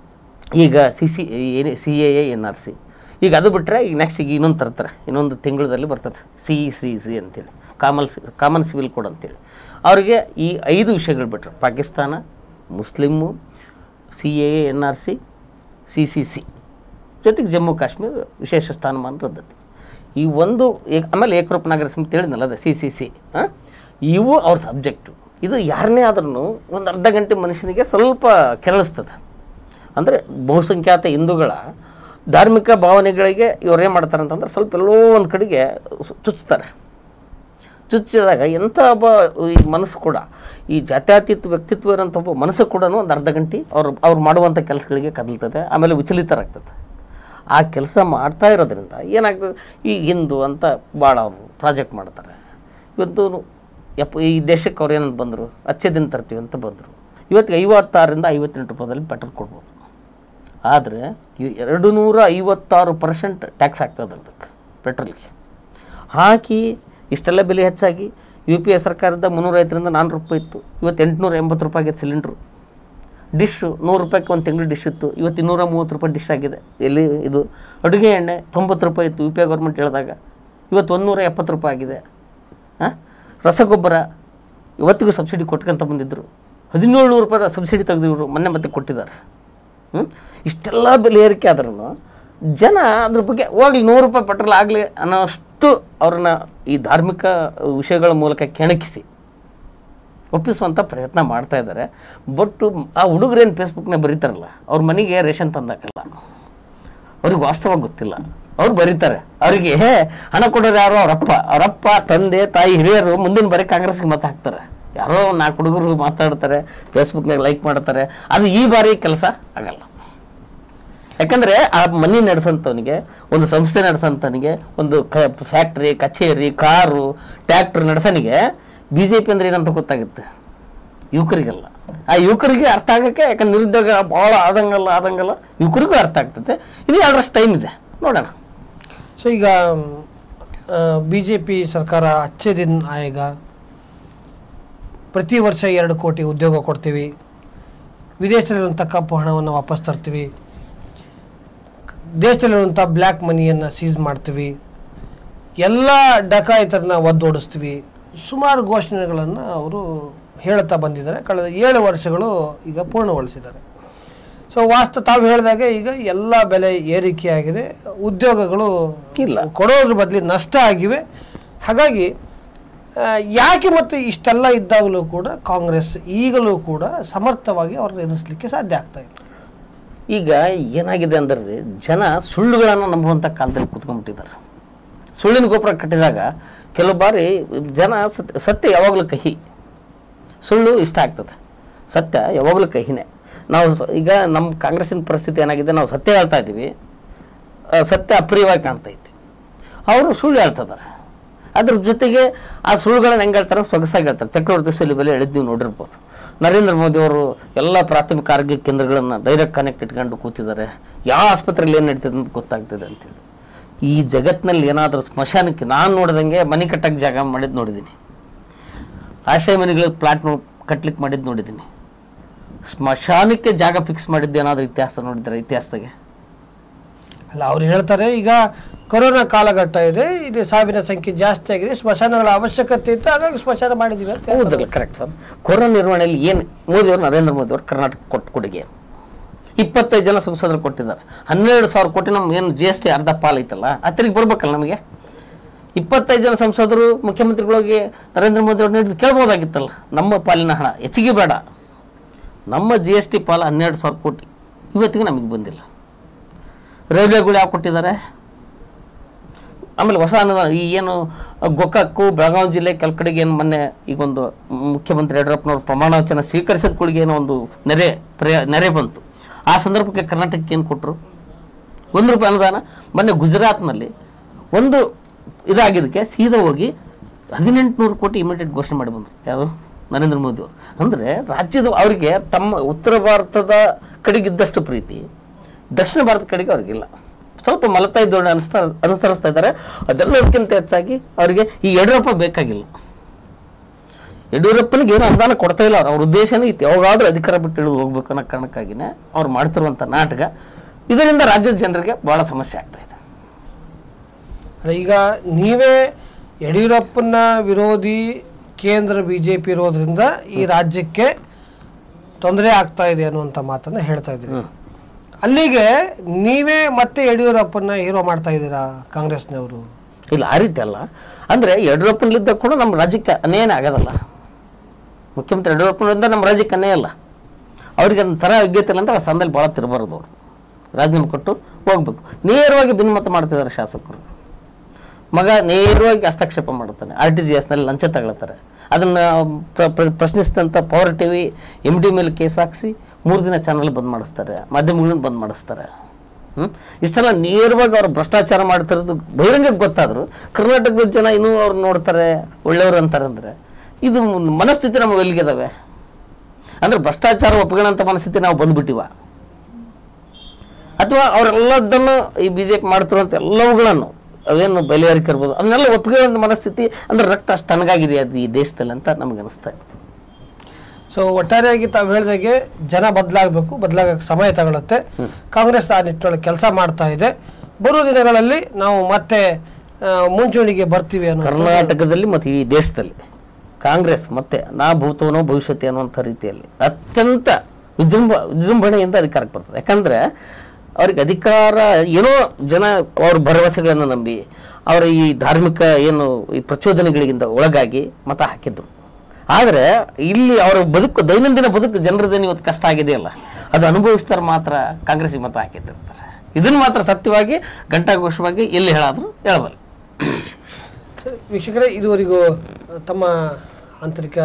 ಈಗ ಸಿ ಸಿ ಏನು C A A N R C ಈಗ ಅದು ಬಿಟ್ಟರೆ ಈಗ ನೆಕ್ಸ್ಟ್ ಈಗ ಇನ್ನೊಂದು ತರ್ತಾರೆ ಇನ್ನೊಂದು ತಿಂಗಳದಲ್ಲಿ ಬರ್ತದೆ ಸಿ ಸಿ ಸಿ ಅಂತೇಳಿ ಕಾಮನ್ ಕಾಮನ್ ಸಿವಿಲ್ ಕೋಡ್ ಅಂತೇಳಿ ಅವರಿಗೆ ಈ ಐದು ವಿಷಯಗಳು ಬಿಟ್ಟರೆ Pakistan Muslim C A A N R C C C C ಜೊತೆಗೆ ಜಮ್ಮು ಕಾಶ್ಮೀರ ವಿಶೇಷ ಸ್ಥಾನಮಾನ ರದ್ದತಿ ಈ ಒಂದು ಏಕ್- ಆಮೇಲೆ ಏಕರೂಪ ನಾಗರಿಕ ಸಮಿತಿ ಹೇಳಿದ್ನಲ್ಲ ಅದೇ ಸಿ ಸಿ ಸಿ ಇವು ಅವ್ರ ಸಬ್ಜೆಕ್ಟು ಇದು ಯಾರನ್ನೇ ಆದ್ರೂ ಒಂದು ಅರ್ಧ ಗಂಟೆ ಮನುಷ್ಯನಿಗೆ ಸ್ವಲ್ಪ ಕೆರಳಿಸ್ತದೆ ಅಂದರೆ ಬಹುಸಂಖ್ಯಾತ ಹಿಂದೂಗಳ ಧಾರ್ಮಿಕ ಭಾವನೆಗಳಿಗೆ ಇವ್ರು ಏನು ಮಾಡ್ತಾರೆ ಅಂತಂದ್ರೆ ಸ್ವಲ್ಪ ಎಲ್ಲೋ ಒಂದು ಕಡೆಗೆ ಸು- ಚುಚ್ತಾರೆ ಚುಚ್ಚಿದಾಗ ಎಂಥ ಒಬ್ಬ ಈ ಮನಸ್ಸು ಕೂಡ ಈ ಜಾತ್ಯತೀತ ವ್ಯಕ್ತಿತ್ವ ಇರೋಂಥ ಒಬ್ಬ ಮನಸ್ಸು ಕೂಡ ಒಂದು ಅರ್ಧ ಗಂಟೆ ಅವ್ರು ಅವ್ರು ಮಾಡುವಂಥ ಕೆಲಸಗಳಿಗೆ ಕದಲ್ತದೆ ಆಮೇಲೆ ವಿಚಲಿತರಾಗ್ತದೆ ಆ ಕೆಲಸ ಮಾಡ್ತಾ ಇರೋದ್ರಿಂದ ಏನಾಗ್ತದೆ ಈ ಹಿಂದೂ ಅಂತ ಭಾಳ ಅವರು ಪ್ರಾಜೆಕ್ಟ್ ಮಾಡ್ತಾರೆ ಇವತ್ತು ಯಪ್ಪ ಈ ದೇಶಕ್ಕೆ ಅವ್ರು ಏನಂತ ಬಂದರು ಅಚ್ಚೆ ದಿನ ತರ್ತೀವಿ ಅಂತ ಬಂದರು ಇವತ್ತಿಗೆ ಐವತ್ತಾರರಿಂದ ಐವತ್ತೆಂಟು ರೂಪಾಯಿದಲ್ಲಿ ಪೆಟ್ರೋಲ್ ಕೊಡ್ಬೋದು ಆದರೆ ಎರಡು ನೂರ ಐವತ್ತಾರು ಪರ್ಸೆಂಟ್ ಟ್ಯಾಕ್ಸ್ ಆಗ್ತದೆ ಅದಕ್ಕೆ ಪೆಟ್ರೋಲ್ಗೆ ಹಾಕಿ ಇಷ್ಟೆಲ್ಲ ಬೆಲೆ ಹೆಚ್ಚಾಗಿ ಯು ಪಿ ಎ ಸರ್ಕಾರದ ಮುನ್ನೂರೈವತ್ತರಿಂದ ನಾನ್ನೂರು ರೂಪಾಯಿ ಇತ್ತು ಇವತ್ತು ಎಂಟುನೂರ ಎಂಬತ್ತು ರೂಪಾಯಿ ಆಗಿದೆ ಸಿಲಿಂಡ್ರು ಡಿಶ್ಶು ನೂರು ರೂಪಾಯಿಗೆ ಒಂದು ತಿಂಗಳು ಡಿಶ್ ಇತ್ತು ಇವತ್ತು ಇನ್ನೂರ ಮೂವತ್ತು ರೂಪಾಯಿ ಡಿಶ್ ಆಗಿದೆ ಎಲ್ಲಿ ಇದು ಅಡುಗೆ ಎಣ್ಣೆ ತೊಂಬತ್ತು ರೂಪಾಯಿ ಇತ್ತು ಯು ಪಿ ಐ ಗೌರ್ಮೆಂಟ್ ಹೇಳಿದಾಗ ಇವತ್ತು ಒಂದುನೂರ ಎಪ್ಪತ್ತು ರೂಪಾಯಿ ಆಗಿದೆ ಹಾಂ ರಸಗೊಬ್ಬರ ಇವತ್ತಿಗೂ ಸಬ್ಸಿಡಿ ಕೊಟ್ಕೊಂತ ಬಂದಿದ್ದರು ಹದಿನೇಳು ನೂರು ರೂಪಾಯಿ ಸಬ್ಸಿಡಿ ತೆಗೆದಿವರು ಮೊನ್ನೆ ಮತ್ತೆ ಕೊಟ್ಟಿದ್ದಾರೆ ಹ್ಮ್? ಇಷ್ಟೆಲ್ಲ ಬೆಲೆ ಏರಿಕೆ ಆದ್ರೂ ಜನ ಅದ್ರ ಬಗ್ಗೆ ಹೋಗ್ಲಿ ನೂರು ರೂಪಾಯಿ ಪೆಟ್ರೋಲ್ ಆಗಲಿ ಅನ್ನೋಷ್ಟು ಅವ್ರನ್ನ ಈ ಧಾರ್ಮಿಕ ವಿಷಯಗಳ ಮೂಲಕ ಕೆಣಕಿಸಿ ಒಪ್ಪಿಸುವಂಥ ಪ್ರಯತ್ನ ಮಾಡ್ತಾ ಇದ್ದಾರೆ ಬಟ್ ಆ ಹುಡುಗರೇನು ಫೇಸ್ಬುಕ್ನಾಗ ಬರೀತಾರಲ್ಲ ಅವ್ರ ಮನೆಗೆ ರೇಷನ್ ತಂದಾಕಲ್ಲ ಅವ್ರಿಗೆ ವಾಸ್ತವ ಗೊತ್ತಿಲ್ಲ ಅವ್ರು ಬರೀತಾರೆ ಅವರಿಗೆ ಹಣ ಕೊಡೋರು ಯಾರೋ ಅವರಪ್ಪ ಅವರಪ್ಪ ತಂದೆ ತಾಯಿ ಹಿರಿಯರು ಮುಂದಿನ ಬರೀ ಕಾಂಗ್ರೆಸ್ಗೆ ಮತ ಹಾಕ್ತಾರೆ ಯಾರೋ ಒಂದು ನಾಲ್ಕು ಹುಡುಗರು ಮಾತಾಡ್ತಾರೆ ಫೇಸ್ಬುಕ್ನಾಗ ಲೈಕ್ ಮಾಡ್ತಾರೆ ಅದು ಈ ಬಾರಿ ಕೆಲಸ ಆಗಲ್ಲ ಯಾಕಂದ್ರೆ ಆ ಮನಿ ನಡೆಸೋಂಥವನಿಗೆ ಒಂದು ಸಂಸ್ಥೆ ನಡೆಸೋಂಥವನಿಗೆ ಒಂದು ಕ ಫ್ಯಾಕ್ಟ್ರಿ ಕಚೇರಿ ಕಾರು ಟ್ರ್ಯಾಕ್ಟರ್ ನಡೆಸೋನಿಗೆ ಬಿ ಜೆ ಪಿ ಅಂದ್ರೆ ಏನಂತ ಗೊತ್ತಾಗುತ್ತೆ ಯುವಕರಿಗೆಲ್ಲ ಆ ಯುವಕರಿಗೆ ಅರ್ಥ ಆಗಕ್ಕೆ ಯಾಕಂದ್ರೆ ನಿರುದ್ಯೋಗ ಭಾಳ ಆದಂಗಲ್ಲ ಆದಂಗಲ್ಲ ಯುವಕರಿಗೂ ಅರ್ಥ ಆಗ್ತದೆ ಇನ್ನು ಎರಡರಷ್ಟು ಟೈಮ್ ಇದೆ ನೋಡೋಣ ಸೊ ಈಗ ಬಿ ಜೆ ಪಿ ಸರ್ಕಾರ ಅಚ್ಚೆ ದಿನ ಆಯೋಗ ಪ್ರತಿ ವರ್ಷ ಎರಡು ಕೋಟಿ ಉದ್ಯೋಗ ಕೊಡ್ತೀವಿ ವಿದೇಶದಲ್ಲಿರುವಂಥ ಕಪ್ಪು ಹಣವನ್ನು ವಾಪಸ್ ತರ್ತೀವಿ ದೇಶದಲ್ಲಿರುವಂಥ ಬ್ಲ್ಯಾಕ್ ಮನಿಯನ್ನು ಸೀಸ್ ಮಾಡ್ತೀವಿ ಎಲ್ಲ ಡಕಾಯಿತರನ್ನ ಒದ್ದೋಡಿಸ್ತೀವಿ ಸುಮಾರು ಘೋಷಣೆಗಳನ್ನು ಅವರು ಹೇಳ್ತಾ ಬಂದಿದ್ದಾರೆ ಕಳೆದ ಏಳು ವರ್ಷಗಳು ಈಗ ಪೂರ್ಣಗೊಳಿಸಿದ್ದಾರೆ ಸೊ ವಾಸ್ತ ತಾವು ಹೇಳಿದಾಗೆ ಈಗ ಎಲ್ಲ ಬೆಲೆ ಏರಿಕೆಯಾಗಿದೆ ಉದ್ಯೋಗಗಳು ಇಲ್ಲ. ಕೊಡೋದ್ರ ಬದಲಿ ನಷ್ಟ ಆಗಿವೆ ಹಾಗಾಗಿ ಆ, ಯಾಕೆ ಮತ್ತು ಇಷ್ಟೆಲ್ಲ ಇದ್ದಾಗಲೂ ಕೂಡ ಕಾಂಗ್ರೆಸ್ ಈಗಲೂ ಕೂಡ ಸಮರ್ಥವಾಗಿ ಅವ್ರನ್ನ ಎದುರಿಸಲಿಕ್ಕೆ ಸಾಧ್ಯ ಆಗ್ತಾ ಇಲ್ಲ ಈಗ ಏನಾಗಿದೆ ಅಂದ್ರೆ ಜನ ಸುಳ್ಳುಗಳನ್ನು ನಂಬುವಂಥ ಕಾಲದಲ್ಲಿ ಕೂತ್ಕೊಂಡ್ಬಿಟ್ಟಿದ್ದಾರೆ ಸುಳ್ಳಿನ ಗೋಪುರ ಕಟ್ಟಿದಾಗ ಕೆಲವು ಬಾರಿ ಜನ ಸತ್ಯ ಸತ್ಯ ಯಾವಾಗಲೂ ಕಹಿ ಸುಳ್ಳು ಇಷ್ಟ ಆಗ್ತದೆ ಸತ್ಯ ಯಾವಾಗಲೂ ಕಹಿನೇ ನಾವು ಸ- ಈಗ ನಮ್ಮ ಕಾಂಗ್ರೆಸ್ಸಿನ ಪರಿಸ್ಥಿತಿ ಏನಾಗಿದೆ ನಾವು ಸತ್ಯ ಹೇಳ್ತಾ ಇದ್ದೀವಿ ಆ, ಸತ್ಯ ಅಪ್ರಿಯವಾಗಿ ಕಾಣ್ತಾ ಐತಿ ಅವರು ಸುಳ್ಳು ಹೇಳ್ತಿದ್ದಾರೆ ಅದ್ರ ಜೊತೆಗೆ ಆ ಸುಳ್ಳುಗಳನ್ನ ಹೆಂಗೆ ಹೇಳ್ತಾರೆ ಸೊಗಸಾಗಿ ಹೇಳ್ತಾರೆ ಚಕ್ರವರ್ತಿ ಸುಲಿ ಬೆಲೆ ಎಳೆದು ನೀವು ನೋಡಿರ್ಬೋದು ನರೇಂದ್ರ ಮೋದಿ ಅವರು ಎಲ್ಲ ಪ್ರಾಥಮಿಕ ಆರೋಗ್ಯ ಕೇಂದ್ರಗಳನ್ನು ಡೈರೆಕ್ಟ್ ಕನೆಕ್ಟ್ ಇಟ್ಕೊಂಡು ಕೂತಿದ್ದಾರೆ ಯಾವ ಆಸ್ಪತ್ರೆಯಲ್ಲಿ ಏನು ನಡೀತದೆ ಅಂತ ಗೊತ್ತಾಗ್ತದೆ ಅಂತೇಳಿ ಈ ಜಗತ್ತಿನಲ್ಲಿ ಏನಾದರೂ ಸ್ಮಶಾನಕ್ಕೆ ನಾನು ನೋಡ್ದಂಗೆ ಮನೆ ಕಟ್ಟಕ್ಕೆ ಜಾಗ ಮಾಡಿದ್ದು ನೋಡಿದ್ದೀನಿ ಆಶ್ರಯ ಮನೆಗಳಿಗೆ ಪ್ಲಾಟ್ ಕಟ್ಲಿಕ್ಕೆ ಮಾಡಿದ್ದು ನೋಡಿದ್ದೀನಿ ಸ್ಮಶಾನಕ್ಕೆ ಜಾಗ ಫಿಕ್ಸ್ ಮಾಡಿದ್ದು ಏನಾದರೂ ಇತಿಹಾಸ ನೋಡಿದ್ರೆ ಇತಿಹಾಸದಾಗೆ ಅಲ್ಲ ಅವ್ರು ಹೇಳ್ತಾರೆ ಈಗ ಕೊರೋನಾ ಕಾಲಘಟ್ಟ ಇದೆ ಇಲ್ಲಿ ಸಾವಿನ ಸಂಖ್ಯೆ ಜಾಸ್ತಿ ಆಗಿದೆ ಸ್ಮಶಾನಗಳ ಅವಶ್ಯಕತೆ ಇತ್ತು ಹಾಗಾಗಿ ಸ್ಮಶಾನ ಮಾಡಿದೀವಿ ಅಂತ ಹೇಳ್ತಾರೆ. ಹೌದಲ್ಲ ಕರೆಕ್ಟ್ ಸರ್ ಕೊರೋನಾ ನಿರ್ವಹಣೆಯಲ್ಲಿ ಏನು ಮೋದಿಯವರು ನರೇಂದ್ರ ಮೋದಿ ಅವರು ಕರ್ನಾಟಕ ಕೊಟ್ಟ ಕೊಡುಗೆ ಇಪ್ಪತ್ತೈದು ಜನ ಸಂಸದರು ಕೊಟ್ಟಿದ್ದಾರೆ ಹನ್ನೆರಡು ಸಾವಿರ ಕೋಟಿ ನಮ್ಮ ಏನು ಜಿ ಎಸ್ ಟಿ ಅರ್ಧ ಪಾಲು ಐತಲ್ಲ ಅತ್ತಿಗೆ ಬರ್ಬೇಕಲ್ಲ ನಮಗೆ ಇಪ್ಪತ್ತೈದು ಜನ ಸಂಸದರು ಮುಖ್ಯಮಂತ್ರಿಗಳಿಗೆ ನರೇಂದ್ರ ಮೋದಿ ಅವ್ರು ನೀಡಿದ್ದು ಕೇಳ್ಬೋದಾಗಿತ್ತಲ್ಲ ನಮ್ಮ ಪಾಲಿನ ಹಣ ಹೆಚ್ಚಿಗೆ ಬೇಡ ನಮ್ಮ ಜಿ ಎಸ್ ಟಿ ಪಾಲು ಹನ್ನೆರಡು ಸಾವಿರ ಕೋಟಿ ಇವತ್ತಿಗೆ ನಮಗೆ ಬಂದಿಲ್ಲ ರೈಲ್ವೆಗಳು ಯಾವ ಕೊಟ್ಟಿದ್ದಾರೆ ಆಮೇಲೆ ಹೊಸ ಅನುದಾನ ಈ ಏನು ಗೋಕಾಕು ಬೆಳಗಾವಿ ಜಿಲ್ಲೆ ಕೆಲ ಕಡೆಗೆ ಏನು ಮೊನ್ನೆ ಈಗೊಂದು ಮುಖ್ಯಮಂತ್ರಿ ಯಡಿಯೂರಪ್ಪನವ್ರು ಪ್ರಮಾಣ ವಚನ ಸ್ವೀಕರಿಸಿದ ಕೂಡಲೇ ಏನೋ ಒಂದು ನೆರೆ ಪ್ರಯ ನೆರೆ ಬಂತು ಆ ಸಂದರ್ಭಕ್ಕೆ ಕರ್ನಾಟಕಕ್ಕೆ ಏನು ಕೊಟ್ಟರು ಒಂದು ರೂಪಾಯಿ ಅನುದಾನ ಮೊನ್ನೆ ಗುಜರಾತ್ನಲ್ಲಿ ಒಂದು ಇದಾಗಿದ್ದಕ್ಕೆ ಸೀದಾ ಹೋಗಿ ಹದಿನೆಂಟುನೂರು ಕೋಟಿ ಇಮಿಡಿಯೇಟ್ ಘೋಷಣೆ ಮಾಡಿ ಬಂದರು ಯಾರು ನರೇಂದ್ರ ಮೋದಿ ಅವರು ಅಂದರೆ ರಾಜ್ಯದ ಅವರಿಗೆ ತಮ್ಮ ಉತ್ತರ ಭಾರತದ ಕಡೆಗಿದ್ದಷ್ಟು ಪ್ರೀತಿ ದಕ್ಷಿಣ ಭಾರತ ಕಡೆಗೆ ಅವ್ರಿಗಿಲ್ಲ ಸ್ವಲ್ಪ ಮಲತಾಯಿ ಧೋರಣೆ ಅನಿಸ್ತಾ ಅನುಸರಿಸ್ತಾ ಇದ್ದಾರೆ ಅದೆಲ್ಲದಕ್ಕಿಂತ ಹೆಚ್ಚಾಗಿ ಅವರಿಗೆ ಈ ಯಡಿಯೂರಪ್ಪ ಬೇಕಾಗಿಲ್ಲ ಯಡಿಯೂರಪ್ಪನಿಗೆ ಏನು ಅನುದಾನ ಕೊಡ್ತಾ ಇಲ್ಲ ಅವ್ರು ಅವ್ರ ಉದ್ದೇಶನೇ ಇತ್ತು ಯಾವಾಗಾದ್ರೂ ಅಧಿಕಾರ ಬಿಟ್ಟು ಹಿಡಿದು ಹೋಗ್ಬೇಕು ಅನ್ನೋ ಕಾರಣಕ್ಕಾಗಿನೇ ಅವ್ರು ಮಾಡ್ತಿರುವಂಥ ನಾಟಕ ಇದರಿಂದ ರಾಜ್ಯದ ಜನರಿಗೆ ಬಹಳ ಸಮಸ್ಯೆ ಆಗ್ತಾ ಇದೆ ಅಲ್ಲ, ಈಗ ನೀವೇ ಯಡಿಯೂರಪ್ಪನ ವಿರೋಧಿ ಕೇಂದ್ರ ಬಿಜೆಪಿ ಇರೋದ್ರಿಂದ ಈ ರಾಜ್ಯಕ್ಕೆ ತೊಂದರೆ ಆಗ್ತಾ ಇದೆ ಅನ್ನುವಂಥ ಮಾತನ್ನ ಹೇಳ್ತಾ ಇದ್ದೀರಿ ಹ್ಮ್. ಅಲ್ಲಿಗೆ ನೀವೇ ಮತ್ತೆ ಯಡಿಯೂರಪ್ಪನ ಹೀರೋ ಮಾಡ್ತಾ ಇದ್ದೀರಾ ಕಾಂಗ್ರೆಸ್ನವರು ಇಲ್ಲ ಆ ರೀತಿ ಅಲ್ಲ ಅಂದ್ರೆ ಯಡಿಯೂರಪ್ಪನಲ್ಲಿದ್ದ ಕೂಡ ನಮ್ಮ ರಾಜ್ಯಕ್ಕೆ ಅನ್ಯಾಯನೇ ಆಗೋದಲ್ಲ ಮುಖ್ಯಮಂತ್ರಿ ಯಡಿಯೂರಪ್ಪನಿಂದ ನಮ್ಮ ರಾಜ್ಯಕ್ಕೆ ಅನ್ಯಾಯ ಅಲ್ಲ ಅವ್ರಿಗೆ ಅದನ್ನ ತರ ಯೋಗ್ಯತೆ ಇಲ್ಲ ಅಂದ್ರೆ ಆ ಸ್ಥಾನದಲ್ಲಿ ಭಾಳ ತಿರಬಾರದು ಅವರು ರಾಜೀನಾಮೆ ಕೊಟ್ಟು ಹೋಗ್ಬೇಕು ನೇರವಾಗಿ ಭಿನ್ನಮತ ಮಾಡ್ತಿದ್ದಾರೆ ಶಾಸಕರು ಮಗ ನೇರವಾಗಿ ಹಸ್ತಕ್ಷೇಪ ಮಾಡುತ್ತಾನೆ ಆರ್ ಟಿ ಜಿ ಎಸ್ನಲ್ಲಿ ಲಂಚ ತಗೊಳ್ತಾರೆ ಅದನ್ನ ಪ್ರ- ಪ್ರ- ಪ್ರಶ್ನಿಸಿದಂಥ ಪವರ್ ಟಿವಿ ಎಮ್ ಡಿ ಮೇಲೆ ಕೇಸ್ ಹಾಕ್ಸಿ ಮೂರು ದಿನ ಚಾನಲ್ ಬಂದ್ ಮಾಡಿಸ್ತಾರೆ ಮಾಧ್ಯಮಗಳನ್ನ ಬಂದ್ ಮಾಡಿಸ್ತಾರೆ ಹ್ಮ್ ಇಷ್ಟೆಲ್ಲ ನೇರವಾಗಿ ಅವ್ರು ಭ್ರಷ್ಟಾಚಾರ ಮಾಡ್ತಿರೋದು ಬಹಿರಂಗ ಗೊತ್ತಾದ್ರು ಕರ್ನಾಟಕದ ಜನ ಇನ್ನೂ ಅವ್ರು ನೋಡ್ತಾರೆ ಒಳ್ಳೆಯವರು ಅಂತಾರೆ ಅಂದ್ರೆ ಇದು ಮನಸ್ಥಿತಿ ನಮಗೆ ಎಲ್ಲಿಗಿದಾವೆ ಅಂದ್ರೆ ಭ್ರಷ್ಟಾಚಾರ ಒಪ್ಕೊಳ್ಳೋಂಥ ಮನಸ್ಥಿತಿ ನಾವು ಬಂದ್ಬಿಟ್ಟಿವ ಅಥವಾ ಅವರೆಲ್ಲದನ್ನು ಈ ಬಿಜೆಪಿ ಮಾಡ್ತಿರುವಂತ ಎಲ್ಲವುಗಳನ್ನು ಅವೇನು ಬಲಿಯಾರಿಕೆ ಇರ್ಬೋದು ಅದನ್ನೆಲ್ಲ ಒಪ್ಕೊಳ್ಳೋ ಮನಸ್ಥಿತಿ ಅಂದ್ರೆ ರಕ್ತ ಅಷ್ಟು ತನಗಾಗಿದೆ ಅದು ಈ ದೇಶದಲ್ಲಿ ಅಂತ ನಮ್ಗೆ ಅನಿಸ್ತಾ ಇರ್ತದೆ ಸೊ ಒಟ್ಟಾರೆಯಾಗಿ ತಾವು ಹೇಳಿದಾಗೆ ಜನ ಬದಲಾಗಬೇಕು ಬದಲಾಗಕ್ಕೆ ಸಮಯ ತಗೊಳುತ್ತೆ ಕಾಂಗ್ರೆಸ್ ಆ ನಿಟ್ಟಿನೊಳಗೆ ಕೆಲಸ ಮಾಡ್ತಾ ಇದೆ ಬರುವ ದಿನಗಳಲ್ಲಿ ನಾವು ಮತ್ತೆ ಆ, ಮುಂಚೂಣಿಗೆ ಬರ್ತೀವಿ ಅನ್ನೋ ಕರ್ನಾಟಕದಲ್ಲಿ ಮತ್ತು ಈ ದೇಶದಲ್ಲಿ ಕಾಂಗ್ರೆಸ್ ಮತ್ತೆ ನಾ ಭೂತವನೋ ಭವಿಷ್ಯತೆ ಅನ್ನುವಂಥ ರೀತಿಯಲ್ಲಿ ಅತ್ಯಂತ ವಿಜೃಂಭ ವಿಜೃಂಭಣೆಯಿಂದ ಅಧಿಕಾರಕ್ಕೆ ಬರ್ತದೆ ಯಾಕಂದ್ರೆ ಅವ್ರಿಗೆ ಅಧಿಕಾರ ಏನೋ ಜನ ಅವ್ರ ಭರವಸೆಗಳನ್ನು ನಂಬಿ ಅವರ ಈ ಧಾರ್ಮಿಕ ಏನು ಈ ಪ್ರಚೋದನೆಗಳಿಗಿಂದ ಒಳಗಾಗಿ ಮತ ಹಾಕಿದ್ರು ಆದರೆ ಇಲ್ಲಿ ಅವರ ಬದುಕು ದೈನಂದಿನ ಬದುಕು ಜನರದೇನು ಇವತ್ತು ಕಷ್ಟ ಆಗಿದೆಯಲ್ಲ ಅದು ಅನುಭವಿಸ್ತಾರೆ ಮಾತ್ರ ಕಾಂಗ್ರೆಸ್ಗೆ ಮತ ಹಾಕಿದ್ದಿರ್ತಾರೆ ಇದನ್ನು ಮಾತ್ರ ಸತ್ಯವಾಗಿ ಘಂಟಾಘೋಷವಾಗಿ ಎಲ್ಲಿ ಹೇಳಾದ್ರು ಹೇಳಬಲ್ಲ ವೀಕ್ಷಕರೇ ಇದುವರೆಗೂ ತಮ್ಮ ಆಂತರಿಕ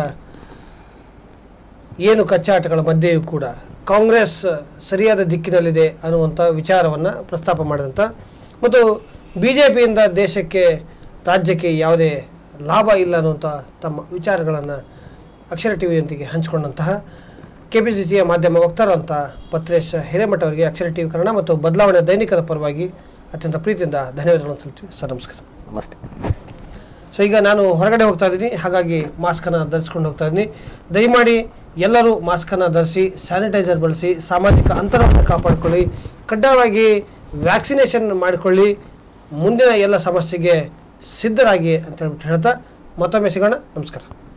ಏನು ಕಚ್ಚಾಟಗಳ ಮಧ್ಯೆಯೂ ಕೂಡ ಕಾಂಗ್ರೆಸ್ ಸರಿಯಾದ ದಿಕ್ಕಿನಲ್ಲಿದೆ ಅನ್ನುವಂಥ ವಿಚಾರವನ್ನು ಪ್ರಸ್ತಾಪ ಮಾಡಿದಂಥ ಮತ್ತು ಬಿ ಜೆ ಪಿಯಿಂದ ದೇಶಕ್ಕೆ ರಾಜ್ಯಕ್ಕೆ ಯಾವುದೇ ಲಾಭ ಇಲ್ಲ ಅನ್ನುವಂಥ ತಮ್ಮ ವಿಚಾರಗಳನ್ನು ಅಕ್ಷರ ಟಿ ವಿಯೊಂದಿಗೆ ಹಂಚಿಕೊಂಡಂತಹ ಕೆ ಪಿ ಸಿ ಸಿಯ ಮಾಧ್ಯಮ ವಕ್ತಾರಂಥ ಪತ್ರೇಶ್ ಹಿರೇಮಠ ಅವರಿಗೆ ಅಕ್ಷರ ಟಿ ವಿ ಕನ್ನಡ ಮತ್ತು ಬದಲಾವಣೆ ದೈನಿಕದ ಪರವಾಗಿ ಅತ್ಯಂತ ಪ್ರೀತಿಯಿಂದ ಧನ್ಯವಾದಗಳನ್ನು ಸಲ್ಲಿಸ್ತೀವಿ ಸರ್ ನಮಸ್ಕಾರ ನಮಸ್ತೆ ಸೊ ಈಗ ನಾನು ಹೊರಗಡೆ ಹೋಗ್ತಾ ಇದ್ದೀನಿ ಹಾಗಾಗಿ ಮಾಸ್ಕನ್ನು ಧರಿಸ್ಕೊಂಡು ಹೋಗ್ತಾ ಇದ್ದೀನಿ ದಯಮಾಡಿ ಎಲ್ಲರೂ ಮಾಸ್ಕನ್ನು ಧರಿಸಿ ಸ್ಯಾನಿಟೈಸರ್ ಬಳಸಿ ಸಾಮಾಜಿಕ ಅಂತರವನ್ನು ಕಾಪಾಡಿಕೊಳ್ಳಿ ಕಡ್ಡಾಯವಾಗಿ ವ್ಯಾಕ್ಸಿನೇಷನ್ ಮಾಡಿಕೊಳ್ಳಿ ಮುಂದಿನ ಎಲ್ಲ ಸಮಸ್ಯೆಗೆ ಸಿದ್ಧರಾಗಿ ಅಂತ ಹೇಳ್ಬಿಟ್ಟು ಹೇಳ್ತಾ ಮತ್ತೊಮ್ಮೆ ಸಿಗೋಣ ನಮಸ್ಕಾರ